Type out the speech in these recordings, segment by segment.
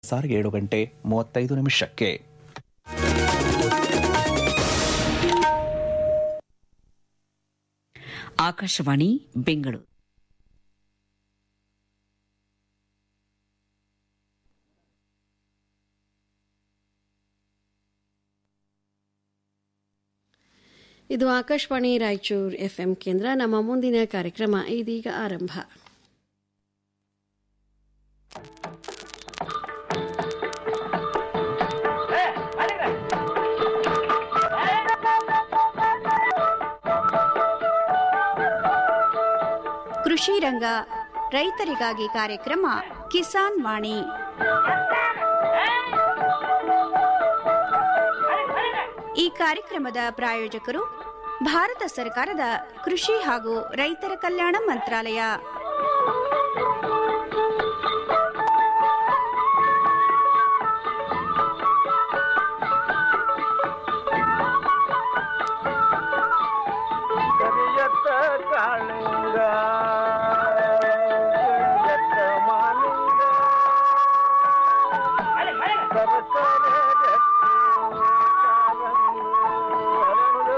ಸಾರಿಗೆ ಏಳು ಗಂಟೆ ಮೂವತ್ತೈದು ನಿಮಿಷಕ್ಕೆ ಆಕಾಶವಾಣಿ ಬೆಂಗಳೂರು ಇದು ಆಕಾಶವಾಣಿ ರಾಯಚೂರು ಎಫ್ಎಂ ಕೇಂದ್ರ ನಮ್ಮ ಮುಂದಿನ ಕಾರ್ಯಕ್ರಮ ಇದೀಗ ಆರಂಭ ಕೃಷಿ ರಂಗ ರೈತರಿಗಾಗಿ ಕಾರ್ಯಕ್ರಮ ಕಿಸಾನ್ ವಾಣಿ ಈ ಕಾರ್ಯಕ್ರಮದ ಪ್ರಾಯೋಜಕರು ಭಾರತ ಸರ್ಕಾರದ ಕೃಷಿ ಹಾಗೂ ರೈತರ ಕಲ್ಯಾಣ ಮಂತ್ರಾಲಯ ಕರಿಯತ್ತ ಕಾಳಿಂಗ ಕರಿಯತ್ತ ಮಾಲಿಂಗ ಸರಸರ ಗಟ್ಟಿ ಕಾಲಂದು ಹರಳು.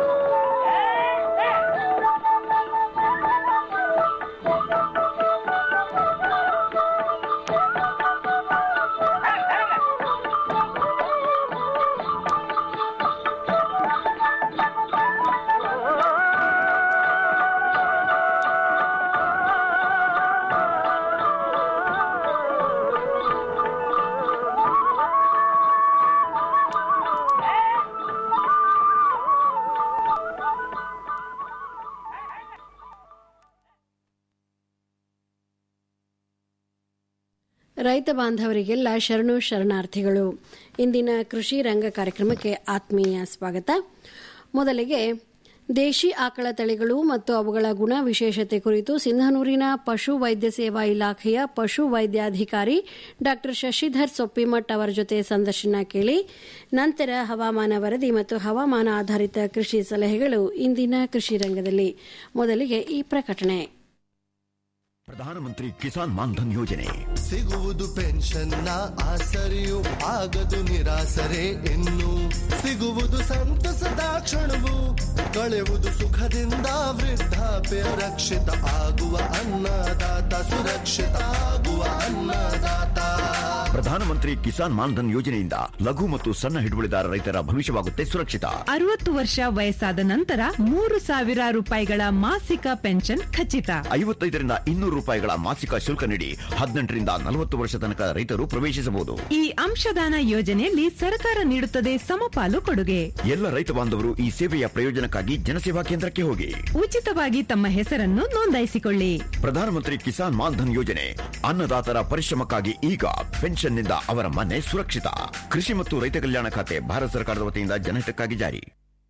ರೈತ ಬಾಂಧವರಿಗೆಲ್ಲ ಶರಣು ಶರಣಾರ್ಥಿಗಳು ಇಂದಿನ ಕೃಷಿ ರಂಗ ಕಾರ್ಯಕ್ರಮಕ್ಕೆ ಆತ್ಮೀಯ ಸ್ವಾಗತ ಮೊದಲಿಗೆ ದೇಶಿ ಆಕಳ ತಳಿಗಳು ಮತ್ತು ಅವುಗಳ ಗುಣ ವಿಶೇಷತೆ ಕುರಿತು ಸಿಂಧನೂರಿನ ಪಶು ವೈದ್ಯ ಸೇವಾ ಇಲಾಖೆಯ ಪಶು ವೈದ್ಯಾಧಿಕಾರಿ ಡಾ ಶಶಿಧರ್ ಸೊಪ್ಪಿಮಠ್ ಅವರ ಜೊತೆ ಸಂದರ್ಶನ ಕೇಳಿ ನಂತರ ಹವಾಮಾನ ವರದಿ ಮತ್ತು ಹವಾಮಾನ ಆಧಾರಿತ ಕೃಷಿ ಸಲಹೆಗಳು ಇಂದಿನ ಕೃಷಿ ರಂಗದಲ್ಲಿ ಮೊದಲಿಗೆ ಈ ಪ್ರಕಟಣೆ ಪ್ರಧಾನಮಂತ್ರಿ ಕಿಸಾನ್ ಮಾನ್ಧನ್ ಯೋಜನೆ ಸಿಗುವುದು ಪೆನ್ಷನ್ನ ಆಸರೆಯು ಆಗದು ನಿರಾಸರೆ ಇನ್ನು ಸಿಗುವುದು ಸಂತಸದ ಕ್ಷಣವು ಕಳೆವುದು ಸುಖದಿಂದ ವೃದ್ಧಾಪ್ಯ ರಕ್ಷಿತ ಆಗುವ ಅನ್ನದಾತ ಸುರಕ್ಷಿತ ಆಗುವ ಅನ್ನದಾತ ಪ್ರಧಾನಮಂತ್ರಿ ಕಿಸಾನ್ ಮಾನ್ಧನ್ ಯೋಜನೆಯಿಂದ ಲಘು ಮತ್ತು ಸಣ್ಣ ಹಿಡುವಳಿದಾರ ರೈತರ ಭವಿಷ್ಯವಾಗುತ್ತೆ ಸುರಕ್ಷಿತ ಅರವತ್ತು ವರ್ಷ ವಯಸ್ಸಾದ ನಂತರ ಮೂರು ಸಾವಿರ ರೂಪಾಯಿಗಳ ಮಾಸಿಕ ಪೆನ್ಷನ್ ಖಚಿತ ಐವತ್ತೈದರಿಂದ ಇನ್ನೂರು ರೂಪಾಯಿಗಳ ಮಾಸಿಕ ಶುಲ್ಕ ನೀಡಿ ಹದಿನೆಂಟರಿಂದ ನಲವತ್ತು ವರ್ಷ ತನಕ ರೈತರು ಪ್ರವೇಶಿಸಬಹುದು ಈ ಅಂಶದಾನ ಯೋಜನೆಯಲ್ಲಿ ಸರ್ಕಾರ ನೀಡುತ್ತದೆ ಸಮಪಾಲು ಕೊಡುಗೆ ಎಲ್ಲ ರೈತ ಬಾಂಧವರು ಈ ಸೇವೆಯ ಪ್ರಯೋಜನಕ್ಕಾಗಿ ಜನಸೇವಾ ಕೇಂದ್ರಕ್ಕೆ ಹೋಗಿ ಉಚಿತವಾಗಿ ತಮ್ಮ ಹೆಸರನ್ನು ನೋಂದಾಯಿಸಿಕೊಳ್ಳಿ ಪ್ರಧಾನಮಂತ್ರಿ ಕಿಸಾನ್ ಮಾನ್ಧನ್ ಯೋಜನೆ ಅನ್ನದಾತರ ಪರಿಶ್ರಮಕ್ಕಾಗಿ ಈಗ ಪೆನ್ಷನ್ನಿಂದ ಅವರ ಮನೆ ಸುರಕ್ಷಿತ ಕೃಷಿ ಮತ್ತು ರೈತ ಕಲ್ಯಾಣ ಖಾತೆ ಭಾರತ ಸರ್ಕಾರದ ವತಿಯಿಂದ ಜನಹಿತಕ್ಕಾಗಿ ಜಾರಿ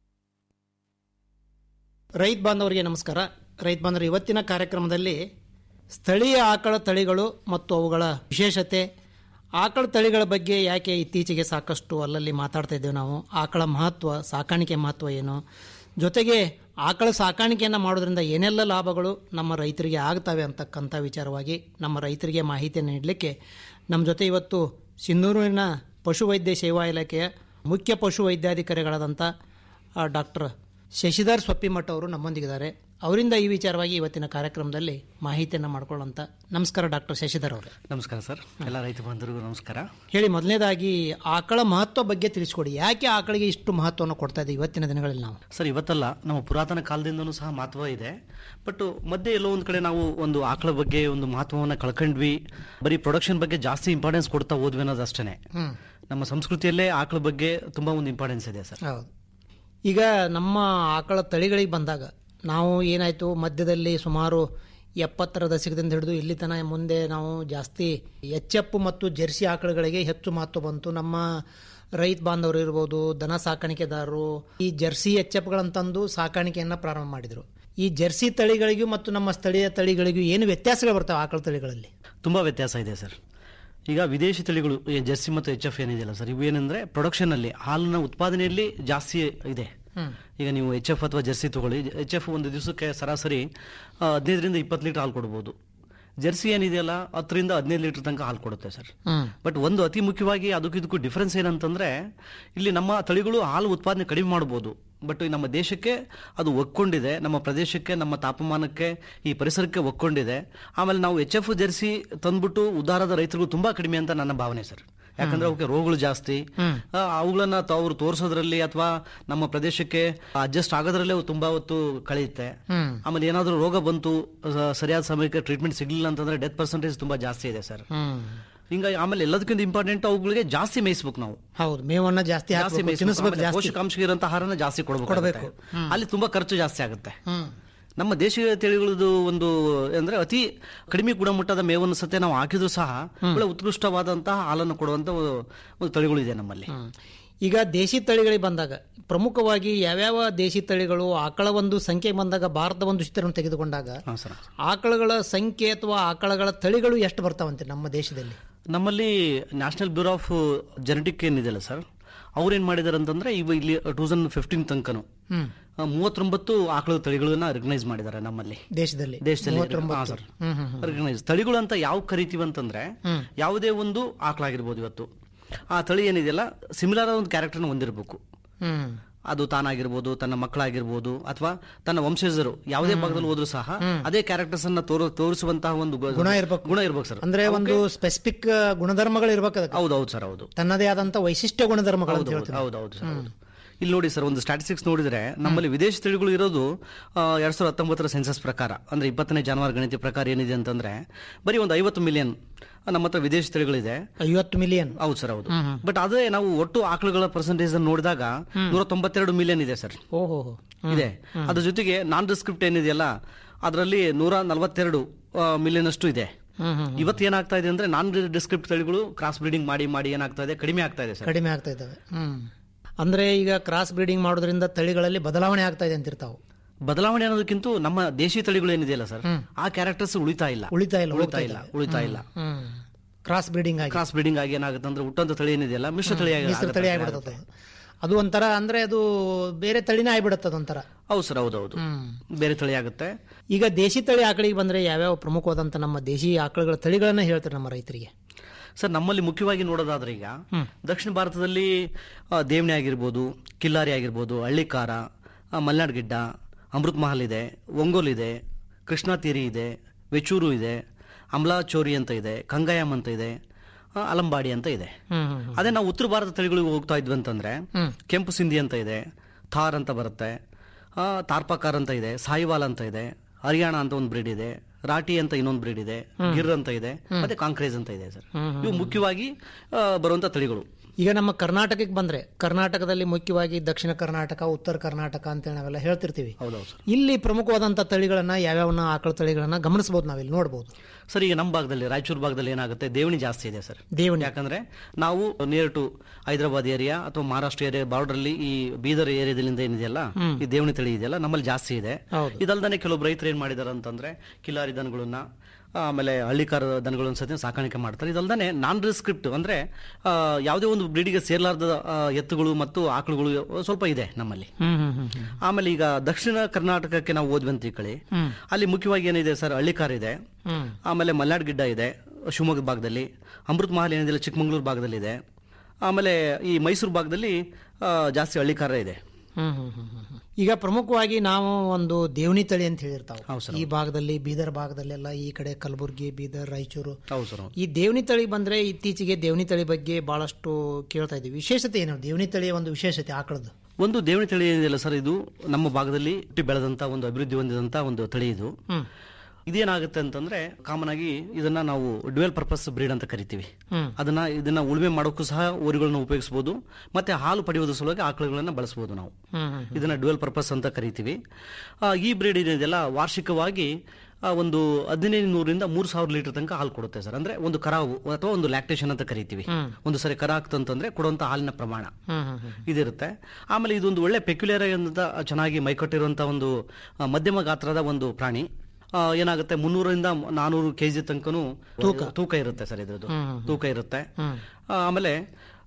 ರೈತ ಬಾಂಧವರಿಗೆ ನಮಸ್ಕಾರ ರೈತ ಬಾಂಧವರು ಇವತ್ತಿನ ಕಾರ್ಯಕ್ರಮದಲ್ಲಿ ಸ್ಥಳೀಯ ಆಕಳ ತಳಿಗಳು ಮತ್ತು ಅವುಗಳ ವಿಶೇಷತೆ ಆಕಳ ತಳಿಗಳ ಬಗ್ಗೆ ಯಾಕೆ ಇತ್ತೀಚೆಗೆ ಸಾಕಷ್ಟು ಅಲ್ಲಲ್ಲಿ ಮಾತಾಡ್ತಾ ಇದ್ದೇವೆ ನಾವು ಆಕಳ ಮಹತ್ವ ಸಾಕಾಣಿಕೆ ಮಹತ್ವ ಏನು ಜೊತೆಗೆ ಆಕಳ ಸಾಕಾಣಿಕೆಯನ್ನು ಮಾಡೋದ್ರಿಂದ ಏನೆಲ್ಲ ಲಾಭಗಳು ನಮ್ಮ ರೈತರಿಗೆ ಆಗ್ತವೆ ಅಂತಕ್ಕಂಥ ವಿಚಾರವಾಗಿ ನಮ್ಮ ರೈತರಿಗೆ ಮಾಹಿತಿಯನ್ನು ನೀಡಲಿಕ್ಕೆ ನಮ್ಮ ಜೊತೆ ಇವತ್ತು ಸಿಂಧೂರಿನ ಪಶುವೈದ್ಯ ಸೇವಾ ಇಲಾಖೆಯ ಮುಖ್ಯ ಪಶು ವೈದ್ಯಾಧಿಕಾರಿಗಳಾದಂಥ ಡಾಕ್ಟರ್ ಶಶಿಧರ್ ಸೊಪ್ಪಿಮಠ ಅವರು ನಮ್ಮೊಂದಿಗಿದ್ದಾರೆ ಅವರಿಂದ ಈ ವಿಚಾರವಾಗಿ ಇವತ್ತಿನ ಕಾರ್ಯಕ್ರಮದಲ್ಲಿ ಮಾಹಿತಿಯನ್ನು ಮಾಡ್ಕೊಳ್ಳೋಂಥ ನಮಸ್ಕಾರ ಡಾಕ್ಟರ್ ಶಶಿಧರ್ ಅವರೇ ನಮಸ್ಕಾರ ಸರ್ ಎಲ್ಲ ರೈತ ಬಂಧುರಿಗೂ ನಮಸ್ಕಾರ ಹೇಳಿ ಮೊದಲನೇದಾಗಿ ಆಕಳ ಮಹತ್ವ ಬಗ್ಗೆ ತಿಳಿಸ್ಕೊಡಿ ಯಾಕೆ ಆಕಳಿಗೆ ಇಷ್ಟು ಮಹತ್ವವನ್ನು ಕೊಡ್ತಾ ಇದೆ ಇವತ್ತಿನ ದಿನಗಳಲ್ಲಿ ನಾವು ಸರ್ ಇವತ್ತಲ್ಲ ನಮ್ಮ ಪುರಾತನ ಕಾಲದಿಂದನೂ ಸಹ ಮಹತ್ವ ಇದೆ ಬಟ್ ಮಧ್ಯೆ ಎಲ್ಲೋ ಒಂದು ಕಡೆ ನಾವು ಒಂದು ಆಕಳ ಬಗ್ಗೆ ಒಂದು ಮಹತ್ವವನ್ನು ಕಳ್ಕೊಂಡ್ವಿ ಬರೀ ಪ್ರೊಡಕ್ಷನ್ ಬಗ್ಗೆ ಜಾಸ್ತಿ ಇಂಪಾರ್ಟೆನ್ಸ್ ಕೊಡ್ತಾ ಹೋದ್ವಿ ಅನ್ನೋದು ಅಷ್ಟೇ ನಮ್ಮ ಸಂಸ್ಕೃತಿಯಲ್ಲೇ ಆಕಳ ಬಗ್ಗೆ ತುಂಬಾ ಒಂದು ಇಂಪಾರ್ಟೆನ್ಸ್ ಇದೆ ಸರ್ ಹೌದು ಈಗ ನಮ್ಮ ಆಕಳ ತಳಿಗಳಿಗೆ ಬಂದಾಗ ನಾವು ಏನಾಯಿತು ಮಧ್ಯದಲ್ಲಿ ಸುಮಾರು ಎಪ್ಪತ್ತರ ದಶಕದಿಂದ ಹಿಡಿದು ಇಲ್ಲಿ ತನಕ ಮುಂದೆ ನಾವು ಜಾಸ್ತಿ ಎಚ್ ಎಫ್ ಮತ್ತು ಜೆರ್ಸಿ ಆಕಳುಗಳಿಗೆ ಹೆಚ್ಚು ಮಹತ್ವ ಬಂತು ನಮ್ಮ ರೈತ ಬಾಂಧವರು ಇರ್ಬೋದು ದನ ಸಾಕಾಣಿಕೆದಾರರು ಈ ಜೆರ್ಸಿ ಎಚ್ ಎಫ್ಗಳಂತಂದು ಸಾಕಾಣಿಕೆಯನ್ನು ಪ್ರಾರಂಭ ಮಾಡಿದರು ಈ ಜೆರ್ಸಿ ತಳಿಗಳಿಗೂ ಮತ್ತು ನಮ್ಮ ಸ್ಥಳೀಯ ತಳಿಗಳಿಗೂ ಏನು ವ್ಯತ್ಯಾಸಗಳು ಬರ್ತವೆ ಆಕಳ ತಳಿಗಳಲ್ಲಿ ತುಂಬಾ ವ್ಯತ್ಯಾಸ ಇದೆ ಸರ್ ಈಗ ವಿದೇಶಿ ತಳಿಗಳು ಈ ಜೆರ್ಸಿ ಮತ್ತು ಎಚ್ ಎಫ್ ಏನಿದೆಯಲ್ಲ ಸರ್ ಇವು ಏನಂದ್ರೆ ಪ್ರೊಡಕ್ಷನ್ ಅಲ್ಲಿ ಹಾಲಿನ ಉತ್ಪಾದನೆಯಲ್ಲಿ ಜಾಸ್ತಿ ಇದೆ ಈಗ ನೀವು ಎಚ್ ಎಫ್ ಅಥವಾ ಜೆರ್ಸಿ ತಗೊಳ್ಳಿ ಎಚ್ ಎಫ್ ಒಂದು ದಿವಸಕ್ಕೆ ಸರಾಸರಿ ಆ, ಹದಿನೈದರಿಂದ ಇಪ್ಪತ್ತು ಲೀಟರ್ ಹಾಲು ಕೊಡ್ಬೋದು ಜರ್ಸಿ ಏನಿದೆಯಲ್ಲ ಹತ್ತರಿಂದ ಹದಿನೈದು ಲೀಟರ್ ತನಕ ಹಾಲು ಕೊಡುತ್ತೆ ಸರ್ ಹ್ಮ್. ಬಟ್ ಒಂದು ಅತಿ ಮುಖ್ಯವಾಗಿ ಅದಕ್ಕೂ ಇದಕ್ಕೂ ಡಿಫ್ರೆನ್ಸ್ ಏನಂತಂದ್ರೆ ಇಲ್ಲಿ ನಮ್ಮ ತಳಿಗಳು ಹಾಲು ಉತ್ಪಾದನೆ ಕಡಿಮೆ ಮಾಡ್ಬೋದು ಬಟ್ ನಮ್ಮ ದೇಶಕ್ಕೆ ಅದು ಒಕ್ಕೊಂಡಿದೆ ನಮ್ಮ ಪ್ರದೇಶಕ್ಕೆ ನಮ್ಮ ತಾಪಮಾನಕ್ಕೆ ಈ ಪರಿಸರಕ್ಕೆ ಒಕ್ಕೊಂಡಿದೆ ಆಮೇಲೆ ನಾವು ಎಚ್ ಎಫ್ ಜರ್ಸಿ ತಂದ್ಬಿಟ್ಟು ಉದಾರದ ರೈತರಿಗೂ ತುಂಬಾ ಕಡಿಮೆ ಅಂತ ನನ್ನ ಭಾವನೆ ಸರ್ ಯಾಕಂದ್ರೆ ಅವಕ್ಕೆ ರೋಗಗಳು ಜಾಸ್ತಿ ಆ, ಅವುಗಳನ್ನ ತ- ಅವ್ರು ತೋರಿಸೋದ್ರಲ್ಲಿ ಅಥವಾ ನಮ್ಮ ಪ್ರದೇಶಕ್ಕೆ ಅಡ್ಜಸ್ಟ್ ಆಗೋದ್ರಲ್ಲೇ ಅವು ತುಂಬಾ ಹೊತ್ತು ಕಳೆಯುತ್ತೆ ಹ್ಮ್. ಆಮೇಲೆ ಏನಾದರೂ ರೋಗ ಬಂತು ಸ- ಸರಿಯಾದ ಸಮಯಕ್ಕೆ ಟ್ರೀಟ್ಮೆಂಟ್ ಸಿಗ್ಲಿಲ್ಲ ಅಂತಂದ್ರೆ ಡೆತ್ ಪರ್ಸೆಂಟೇಜ್ ತುಂಬಾ ಜಾಸ್ತಿ ಇದೆ ಸರ್ ಹ್ಮ್ ಹಿಂಗಾಗಿ ಆಮೇಲೆ ಎಲ್ಲದಕ್ಕಿಂತ ಇಂಪಾರ್ಟೆಂಟ್ ಅವುಗಳಿಗೆ ಜಾಸ್ತಿ ಮೇಯಿಸ್ಬೇಕು ನಾವು ಹೌದು ಮೇವನ್ನ ಜಾಸ್ತಿ ಜಾಸ್ತಿ ಹಾಕ್ಬೇಕು, ಮೇಯಿಸ್ಬೇಕು. ತಿನ್ನಿಸ್ಬೇಕು ಆಮೇಲೆ ಜಾಸ್ತಿ ಪೋಷಕಾಂಶ ಇರೋಂಥ ಆಹಾರನ ಜಾಸ್ತಿ ಕೊಡಬೇಕು ಕೊಡ್ಬೇಕು. ಅಲ್ಲಿ ತುಂಬಾ ಖರ್ಚು ಜಾಸ್ತಿ ಆಗುತ್ತೆ ಹ್ಮ್ ನಮ್ಮ ದೇಶೀಯ ತಳಿಗಳದ್ದು ಒಂದು ಅಂದ್ರೆ ಅತಿ ಕಡಿಮೆ ಗುಣಮಟ್ಟದ ಮೇವನ್ನು ಸತೆ ನಾವು ಹಾಕಿದ್ರು ಸಹ ಒಳ್ಳೆ ಉತ್ಕೃಷ್ಟವಾದಂತಹ ಹಾಲನ್ನು ಕೊಡುವಂತ ಒಂದು ತಳಿಗಳು ಇದೆ ನಮ್ಮಲ್ಲಿ ಈಗ ದೇಶಿ ತಳಿಗಳಿಗೆ ಬಂದಾಗ ಪ್ರಮುಖವಾಗಿ ಯಾವ್ಯಾವ ದೇಶಿ ತಳಿಗಳು ಆಕಳ ಒಂದು ಸಂಖ್ಯೆ ಬಂದಾಗ ಭಾರತ ಒಂದು ಚಿತ್ರವನ್ನು ತೆಗೆದುಕೊಂಡಾಗ ಹಾ ಸರ್ ಆಕಳಗಳ ಸಂಖ್ಯೆ ಅಥವಾ ಆಕಳಗಳ ತಳಿಗಳು ಎಷ್ಟು ಬರ್ತಾವಂತೆ ನಮ್ಮ ದೇಶದಲ್ಲಿ ನಮ್ಮಲ್ಲಿ ನ್ಯಾಷನಲ್ ಬ್ಯೂರೋ ಆಫ್ ಜೆನೆಟಿಕ್ ಏನಿದೆಯಲ್ಲ ಸರ್ ಅವ್ರೇನ್ ಮಾಡಿದಾರೆ ಅಂತಂದ್ರೆ ಇವ ಇಲ್ಲಿ ಟೂ ತೌಸಂಡ್ ಫಿಫ್ಟೀನ್ ತನಕನು ಹ್ಮ್ ಆ, ಮೂವತ್ತೊಂಬತ್ತು ಆಕಳ ತಳಿಗಳನ್ನ ರೆಕಗ್ನೈಸ್ ಮಾಡಿದ್ದಾರೆ ನಮ್ಮಲ್ಲಿ ದೇಶದಲ್ಲಿ ದೇಶದಲ್ಲಿ ಮೂವತ್ತೊಂಬತ್ತು. ಹಾ, ಸರ್. ಹ್ಮ್, ಹ್ಮ್, ಹ್ಮ್. ರೆಕಗ್ನೈಸ್ ತಳಿಗಳು ಅಂತ ಯಾವ ಕರಿತೀವಿ ಅಂತಂದ್ರೆ ಹ್ಮ್. ಯಾವುದೇ ಒಂದು ಆಕಳಾಗಿರ್ಬೋದು ಇವತ್ತು ಆ ತಳಿ ಏನಿದೆಯಲ್ಲ ಸಿಮಿಲರ್ ಆದ ಒಂದು ಕ್ಯಾರೆಕ್ಟರ್ನ ಹೊಂದಿರಬೇಕು ಹ್ಮ್ ಅದು ತಾನಾಗಿರ್ಬೋದು ತನ್ನ ಮಕ್ಕಳಾಗಿರ್ಬೋದು ಅಥವಾ ತನ್ನ ವಂಶಜರು ಯಾವುದೇ ಭಾಗದಲ್ಲಿ ಹೋದ್ರು ಸಹ ಅದೇ ಕ್ಯಾರೆಕ್ಟರ್ಸ್ ಅನ್ನ ತೋರು ತೋರಿಸುವಂತಹ ಒಂದು ಗು- ಗುಣ ಇರ್ಬೇಕು. ಗುಣ ಇರ್ಬೇಕು ಸರ್ ಅಂದ್ರೆ ಒಂದು ಸ್ಪೆಸಿಫಿಕ್ ಗುಣಧರ್ಮಗಳು ಇರ್ಬೇಕು ಅದಕ್ಕೆ ಹೌದು ಹೌದು ಸರ್ ಹೌದು ತನ್ನದೇ ಆದಂತ ವೈಶಿಷ್ಟ್ಯ ಗುಣಧರ್ಮಗಳು ಅಂತ ಹೌದು ಹೇಳ್ತೀವಿ ಹೌದು ಹೌದು ಸರ್ ಹೌದು ಇಲ್ಲಿ ನೋಡಿ ಸರ್ ಒಂದು ಸ್ಟಾಟಿಸ್ಟಿಕ್ಸ್ ನೋಡಿದ್ರೆ ನಮ್ಮಲ್ಲಿ ವಿದೇಶಿ ತಳಿಗಳು ಇರೋದು ಆ, ಎರಡ್ ಸಾವಿರದ ಹತ್ತೊಂಬತ್ತರ ಸೆನ್ಸಸ್ ಪ್ರಕಾರ ಅಂದ್ರೆ ಇಪ್ಪತ್ತನೇ ಜಾನುವಾರು ಗಣತಿ ಪ್ರಕಾರ ಏನಿದೆ ಅಂತಂದ್ರೆ ಬರೀ ಒಂದು ಐವತ್ತು ಮಿಲಿಯನ್ ನಮ್ಮ ಹತ್ರ ವಿದೇಶಿ ತಳಿಗಳಿದೆ ಐವತ್ತು ಮಿಲಿಯನ್ ಹೌದು ಸರ್ ಹೌದು ಬಟ್ ಅದೇ ನಾವು ಒಟ್ಟು ಆಕಳುಗಳ ಪರ್ಸೆಂಟೇಜ್ ನೋಡಿದಾಗ ನೂರ ತೊಂಬತ್ತೆರಡು ಮಿಲಿಯನ್ ಇದೆ ಸರ್ ಓಹೋ ಇದೆ ಅದ್ರ ಜೊತೆಗೆ ನಾನ್ ಡಿಸ್ಕ್ರಿಪ್ಟ್ ಏನಿದೆಯಲ್ಲ ಅದರಲ್ಲಿ ನೂರ ನಲವತ್ತೆರಡು ಮಿಲಿಯನ್ ಅಷ್ಟು ಇದೆ ಇವತ್ತು ಏನಾಗ್ತಾ ಇದೆ ಅಂದ್ರೆ ನಾನ್ ಡಿಸ್ಕ್ರಿಪ್ಟ್ ತಳಿಗಳು ಕ್ರಾಸ್ ಬ್ರೀಡಿಂಗ್ ಮಾಡಿ ಮಾಡಿ ಏನಾಗ್ತಾ ಇದೆ ಕಡಿಮೆ ಆಗ್ತಾ ಇದೆ ಸರ್ ಕಡಿಮೆ ಆಗ್ತಾ ಇದ್ದಾವೆ ಹ್ಮ್ ಅಂದ್ರೆ ಈಗ ಕ್ರಾಸ್ ಬ್ರೀಡಿಂಗ್ ಮಾಡೋದ್ರಿಂದ ತಳಿಗಳಲ್ಲಿ ಬದಲಾವಣೆ ಆಗ್ತಾ ಇದೆ ಅಂತಿರ್ತಾವು ಬದಲಾವಣೆ ಅನ್ನೋದಕ್ಕಿಂತ ನಮ್ಮ ದೇಶಿ ತಳಿಗಳು ಏನಿದೆಯಲ್ಲ ಸರ್ ಆ ಕ್ಯಾರೆಕ್ಟರ್ಸ್ ಉಳಿತಾ ಇಲ್ಲ ಉಳಿತಾ ಇಲ್ಲ, ಉಳಿತಾ ಹೋಗ್ತಾ ಇಲ್ಲ ಇದೆ. ಉಳಿತಾ ಇಲ್ಲ ಹ್ಮ್ ಕ್ರಾಸ್ ಬ್ರೀಡಿಂಗ್ ಆಗಿ ಕ್ರಾಸ್ ಬ್ರೀಡಿಂಗ್ ಆಗಿ ಏನಾಗುತ್ತೆ ಅಂದ್ರೆ ಹುಟ್ಟಂತ ತಳಿ ಏನಿದೆಯಲ್ಲ ಮಿಶ್ರ ತಳಿ ಆಗಿ ಮಿಶ್ರ ಆಗುತ್ತೆ. ತಳಿ ಆಗ್ಬಿಡುತ್ತೆ ಅದು ಒಂಥರ ಅಂದ್ರೆ ಅದು ಬೇರೆ ತಳಿನೇ ಆಗ್ಬಿಡುತ್ತೆ ಅದೊಂಥರ ಹೌದು ಸರ್ ಹೌದು ಹೌದು ಬೇರೆ ತಳಿ ಆಗುತ್ತೆ ಈಗ ದೇಶಿ ತಳಿ ಆಕಳಿಗೆ ಬಂದ್ರೆ ಯಾವ್ಯಾವ ಪ್ರಮುಖವಾದಂತ ನಮ್ಮ ದೇಶಿ ಆಕಳುಗಳ ತಳಿಗಳನ್ನ ಹೇಳ್ತಾರೆ ನಮ್ಮ ರೈತರಿಗೆ ಸರ್ ನಮ್ಮಲ್ಲಿ ಮುಖ್ಯವಾಗಿ ನೋಡೋದಾದ್ರೆ ಈಗ ದಕ್ಷಿಣ ಭಾರತದಲ್ಲಿ ಆ, ದೇವಣಿ ಆಗಿರ್ಬೋದು ಕಿಲ್ಲಾರಿ ಆಗಿರ್ಬೋದು ಹಳ್ಳಿಕಾರ ಆ, ಮಲ್ನಾಡ್ ಗಿಡ್ಡ ಅಮೃತ್ ಮಹಲ್ ಇದೆ ಒಂಗೋಲ್ ಇದೆ ಕೃಷ್ಣಾ ತೀರಿ ಇದೆ ವೆಚೂರು ಇದೆ ಅಮ್ಲಾಚೋರಿ ಅಂತ ಇದೆ ಕಂಗಾಯಂ ಅಂತ ಇದೆ ಆ, ಅಲಂಬಾಡಿ ಅಂತ ಇದೆ ಅದೇ ನಾವು ಉತ್ತರ ಭಾರತ ತಳಿಗಳಿಗೆ ಹೋಗ್ತಾ ಇದ್ವಿ ಅಂತಂದ್ರೆ ಕೆಂಪು ಸಿಂಧಿ ಅಂತ ಇದೆ ಥಾರ್ ಅಂತ ಬರುತ್ತೆ ಆ, ತಾರ್ಪಾಕಾರ್ ಅಂತ ಇದೆ ಸಾಯಿವಾಲ್ ಅಂತ ಇದೆ ಹರಿಯಾಣ ಅಂತ ಒಂದು ಬ್ರೀಡ್ ಇದೆ ರಾಟಿ ಅಂತ ಇನ್ನೊಂದು ಬ್ರೀಡ್ ಇದೆ ಗಿರ್ ಅಂತ ಇದೆ ಮತ್ತೆ ಕಾಂಕ್ರೇಜ್ ಅಂತ ಇದೆ ಸರ್ ಇವು ಮುಖ್ಯವಾಗಿ ಆ, ಬರುವಂತ ತಳಿಗಳು ಈಗ ನಮ್ಮ ಕರ್ನಾಟಕಕ್ಕೆ ಬಂದ್ರೆ ಕರ್ನಾಟಕದಲ್ಲಿ ಮುಖ್ಯವಾಗಿ ದಕ್ಷಿಣ ಕರ್ನಾಟಕ ಉತ್ತರ ಕರ್ನಾಟಕ ಅಂತೇಳಿ ನಾವೆಲ್ಲ ಹೇಳ್ತಿರ್ತೀವಿ ಹೌದೌದು ಸರ್ ಇಲ್ಲಿ ಪ್ರಮುಖವಾದಂತ ತಳಿಗಳನ್ನ ಯಾವ್ಯಾವನ್ನ ಆಕಳ ತಳಿಗಳನ್ನ ಗಮನಿಸಬಹುದು ನಾವಿಲ್ಲಿ ನೋಡಬಹುದು ಸರ್ ಈಗ ನಮ್ಮ ಭಾಗದಲ್ಲಿ ರಾಯಚೂರು ಭಾಗದಲ್ಲಿ ಏನಾಗುತ್ತೆ ದೇವಣಿ ಜಾಸ್ತಿ ಇದೆ ಸರ್ ದೇವಣಿ ಯಾಕಂದ್ರೆ ನಾವು ನಿಯರ್ ಟು ಹೈದರಾಬಾದ್ ಏರಿಯಾ ಅಥವಾ ಮಹಾರಾಷ್ಟ್ರ ಏರಿಯಾ ಬಾರ್ಡರ್ ಅಲ್ಲಿ ಈ ಬೀದರ್ ಏರಿಯಾದಿಂದ ಏನಿದೆಯಲ್ಲ ಈ ದೇವಣಿ ತಳಿ ಇದೆಯಲ್ಲ ನಮ್ಮಲ್ಲಿ ಜಾಸ್ತಿ ಇದೆ ಹೌದು. ಇದಲ್ದಾನೆ ಕೆಲವೊಬ್ಬ ರೈತರು ಏನ್ ಮಾಡಿದಾರೆ ಅಂತಂದ್ರೆ ಕಿಲಾರಿ ದನಗಳನ್ನ ಆಮೇಲೆ ಹಳ್ಳಿಕಾರ ದನಗಳನ್ನ ಸತಿ ಸಾಕಾಣಿಕೆ ಮಾಡ್ತಾರೆ ಇದಲ್ದಾನೆ ನಾನ್ ರಿಸ್ಕ್ರಿಪ್ಟ್ ಅಂದ್ರೆ ಆ, ಯಾವುದೇ ಒಂದು ಬ್ರೀಡಿಗೆ ಸೇರ್ಲಾರ್ದ ಆ, ಎತ್ತುಗಳು ಮತ್ತು ಆಕಳುಗಳು ಸ್ವಲ್ಪ ಇದೆ ನಮ್ಮಲ್ಲಿ ಆಮೇಲೆ ಈಗ ದಕ್ಷಿಣ ಕರ್ನಾಟಕಕ್ಕೆ ನಾವು ಹೋದ್ವಿ ಅಂತ ಈ ಕಡೆ ಅಲ್ಲಿ ಮುಖ್ಯವಾಗಿ ಏನಿದೆ ಸರ್ ಹಳ್ಳಿಕಾರ ಇದೆ ಆಮೇಲೆ ಮಲ್ನಾಡ್ ಗಿಡ್ಡ ಇದೆ ಶಿವಮೊಗ್ಗ ಭಾಗದಲ್ಲಿ ಅಮೃತ್ ಮಹಲ್ ಏನಿದೆ ಚಿಕ್ಕಮಂಗ್ಳೂರು ಭಾಗದಲ್ಲಿ ಇದೆ ಆಮೇಲೆ ಈ ಮೈಸೂರು ಭಾಗದಲ್ಲಿ ಆ, ಜಾಸ್ತಿ ಹಳ್ಳಿಕಾರ ಇದೆ ಈಗ ಪ್ರಮುಖವಾಗಿ ನಾವು ಒಂದು ದೇವಣಿ ತಳಿ ಅಂತ ಹೇಳಿರ್ತಾವೆ ಹೌದು ಸರ್, ಈ ಭಾಗದಲ್ಲಿ ಬೀದರ್ ಭಾಗದಲ್ಲೆಲ್ಲ ಈ ಕಡೆ ಕಲಬುರ್ಗಿ ಬೀದರ್ ರಾಯಚೂರು ಹೌದು ಸರ್ ಈ ದೇವಣಿ ತಳಿ ಬಂದ್ರೆ ಇತ್ತೀಚೆಗೆ ದೇವಣಿ ತಳಿ ಬಗ್ಗೆ ಬಹಳಷ್ಟು ಕೇಳ್ತಾ ಇದ್ದೀವಿ ವಿಶೇಷತೆ ಏನು ದೇವಣಿ ತಳಿಯ ಒಂದು ವಿಶೇಷತೆ ಆಕಳದ್ದು ಒಂದು ದೇವಣಿ ತಳಿ ಏನಿದೆಯಲ್ಲ ಸರ್ ಇದು ನಮ್ಮ ಭಾಗದಲ್ಲಿ ಹುಟ್ಟಿ ಬೆಳೆದಂತ ಒಂದು ಅಭಿವೃದ್ಧಿ ಹೊಂದಿದಂತ ಒಂದು ತಳಿ ಇದು ಇದೇನಾಗುತ್ತೆ ಅಂತಂದ್ರೆ ಕಾಮನ್ ಆಗಿ ಇದನ್ನ ನಾವು ಡ್ಯುವೆಲ್ ಪರ್ಪಸ್ ಬ್ರೀಡ್ ಅಂತ ಕರಿತೀವಿ ಅದನ್ನ ಇದನ್ನ ಉಳುಮೆ ಮಾಡೋಕ್ಕೂ ಸಹ ಊರುಗಳನ್ನ ಉಪಯೋಗಿಸಬಹುದು ಮತ್ತೆ ಹಾಲು ಪಡೆಯುವುದ್ರ ಸಲುವಾಗಿ ಆಕಳುಗಳನ್ನ ಬಳಸಬಹುದು ನಾವು ಇದನ್ನ ಡ್ಯುವೆಲ್ ಪರ್ಪಸ್ ಅಂತ ಕರಿತೀವಿ ಆ, ಈ ಬ್ರೀಡ್ ಏನಿದೆಯಲ್ಲ ವಾರ್ಷಿಕವಾಗಿ ಆ, ಒಂದು ಹದಿನೈದು ನೂರಿಂದ ಮೂರು ಸಾವಿರ ಲೀಟರ್ ತನಕ ಹಾಲು ಕೊಡುತ್ತೆ ಸರ್ ಅಂದ್ರೆ ಒಂದು ಕರಾವು ಅಥವಾ ಒಂದು ಲ್ಯಾಕ್ಟೇಷನ್ ಅಂತ ಕರಿತೀವಿ ಒಂದು ಸರಿ ಕರ ಆಗ್ತಂತಂದ್ರೆ ಕೊಡುವಂತ ಹಾಲಿನ ಪ್ರಮಾಣ ಇದಿರುತ್ತೆ ಆಮೇಲೆ ಇದೊಂದು ಒಳ್ಳೆ ಪೆಕ್ಯುಲರ್ ಅಂತ ಚೆನ್ನಾಗಿ ಮೈಕಟ್ಟಿರುವಂತ ಒಂದು ಆ, ಮಧ್ಯಮ ಗಾತ್ರದ ಒಂದು ಪ್ರಾಣಿ ಆ, ಏನಾಗುತ್ತೆ ಮುನ್ನೂರರಿಂದ ನಾನೂರು ಕೆಜಿ ತನಕನೂ ತೂಕ ತೂಕ ಇರುತ್ತೆ ಸರ್ ಇದ್ರದ್ದು ತೂಕ ಇರುತ್ತೆ ಆ, ಆಮೇಲೆ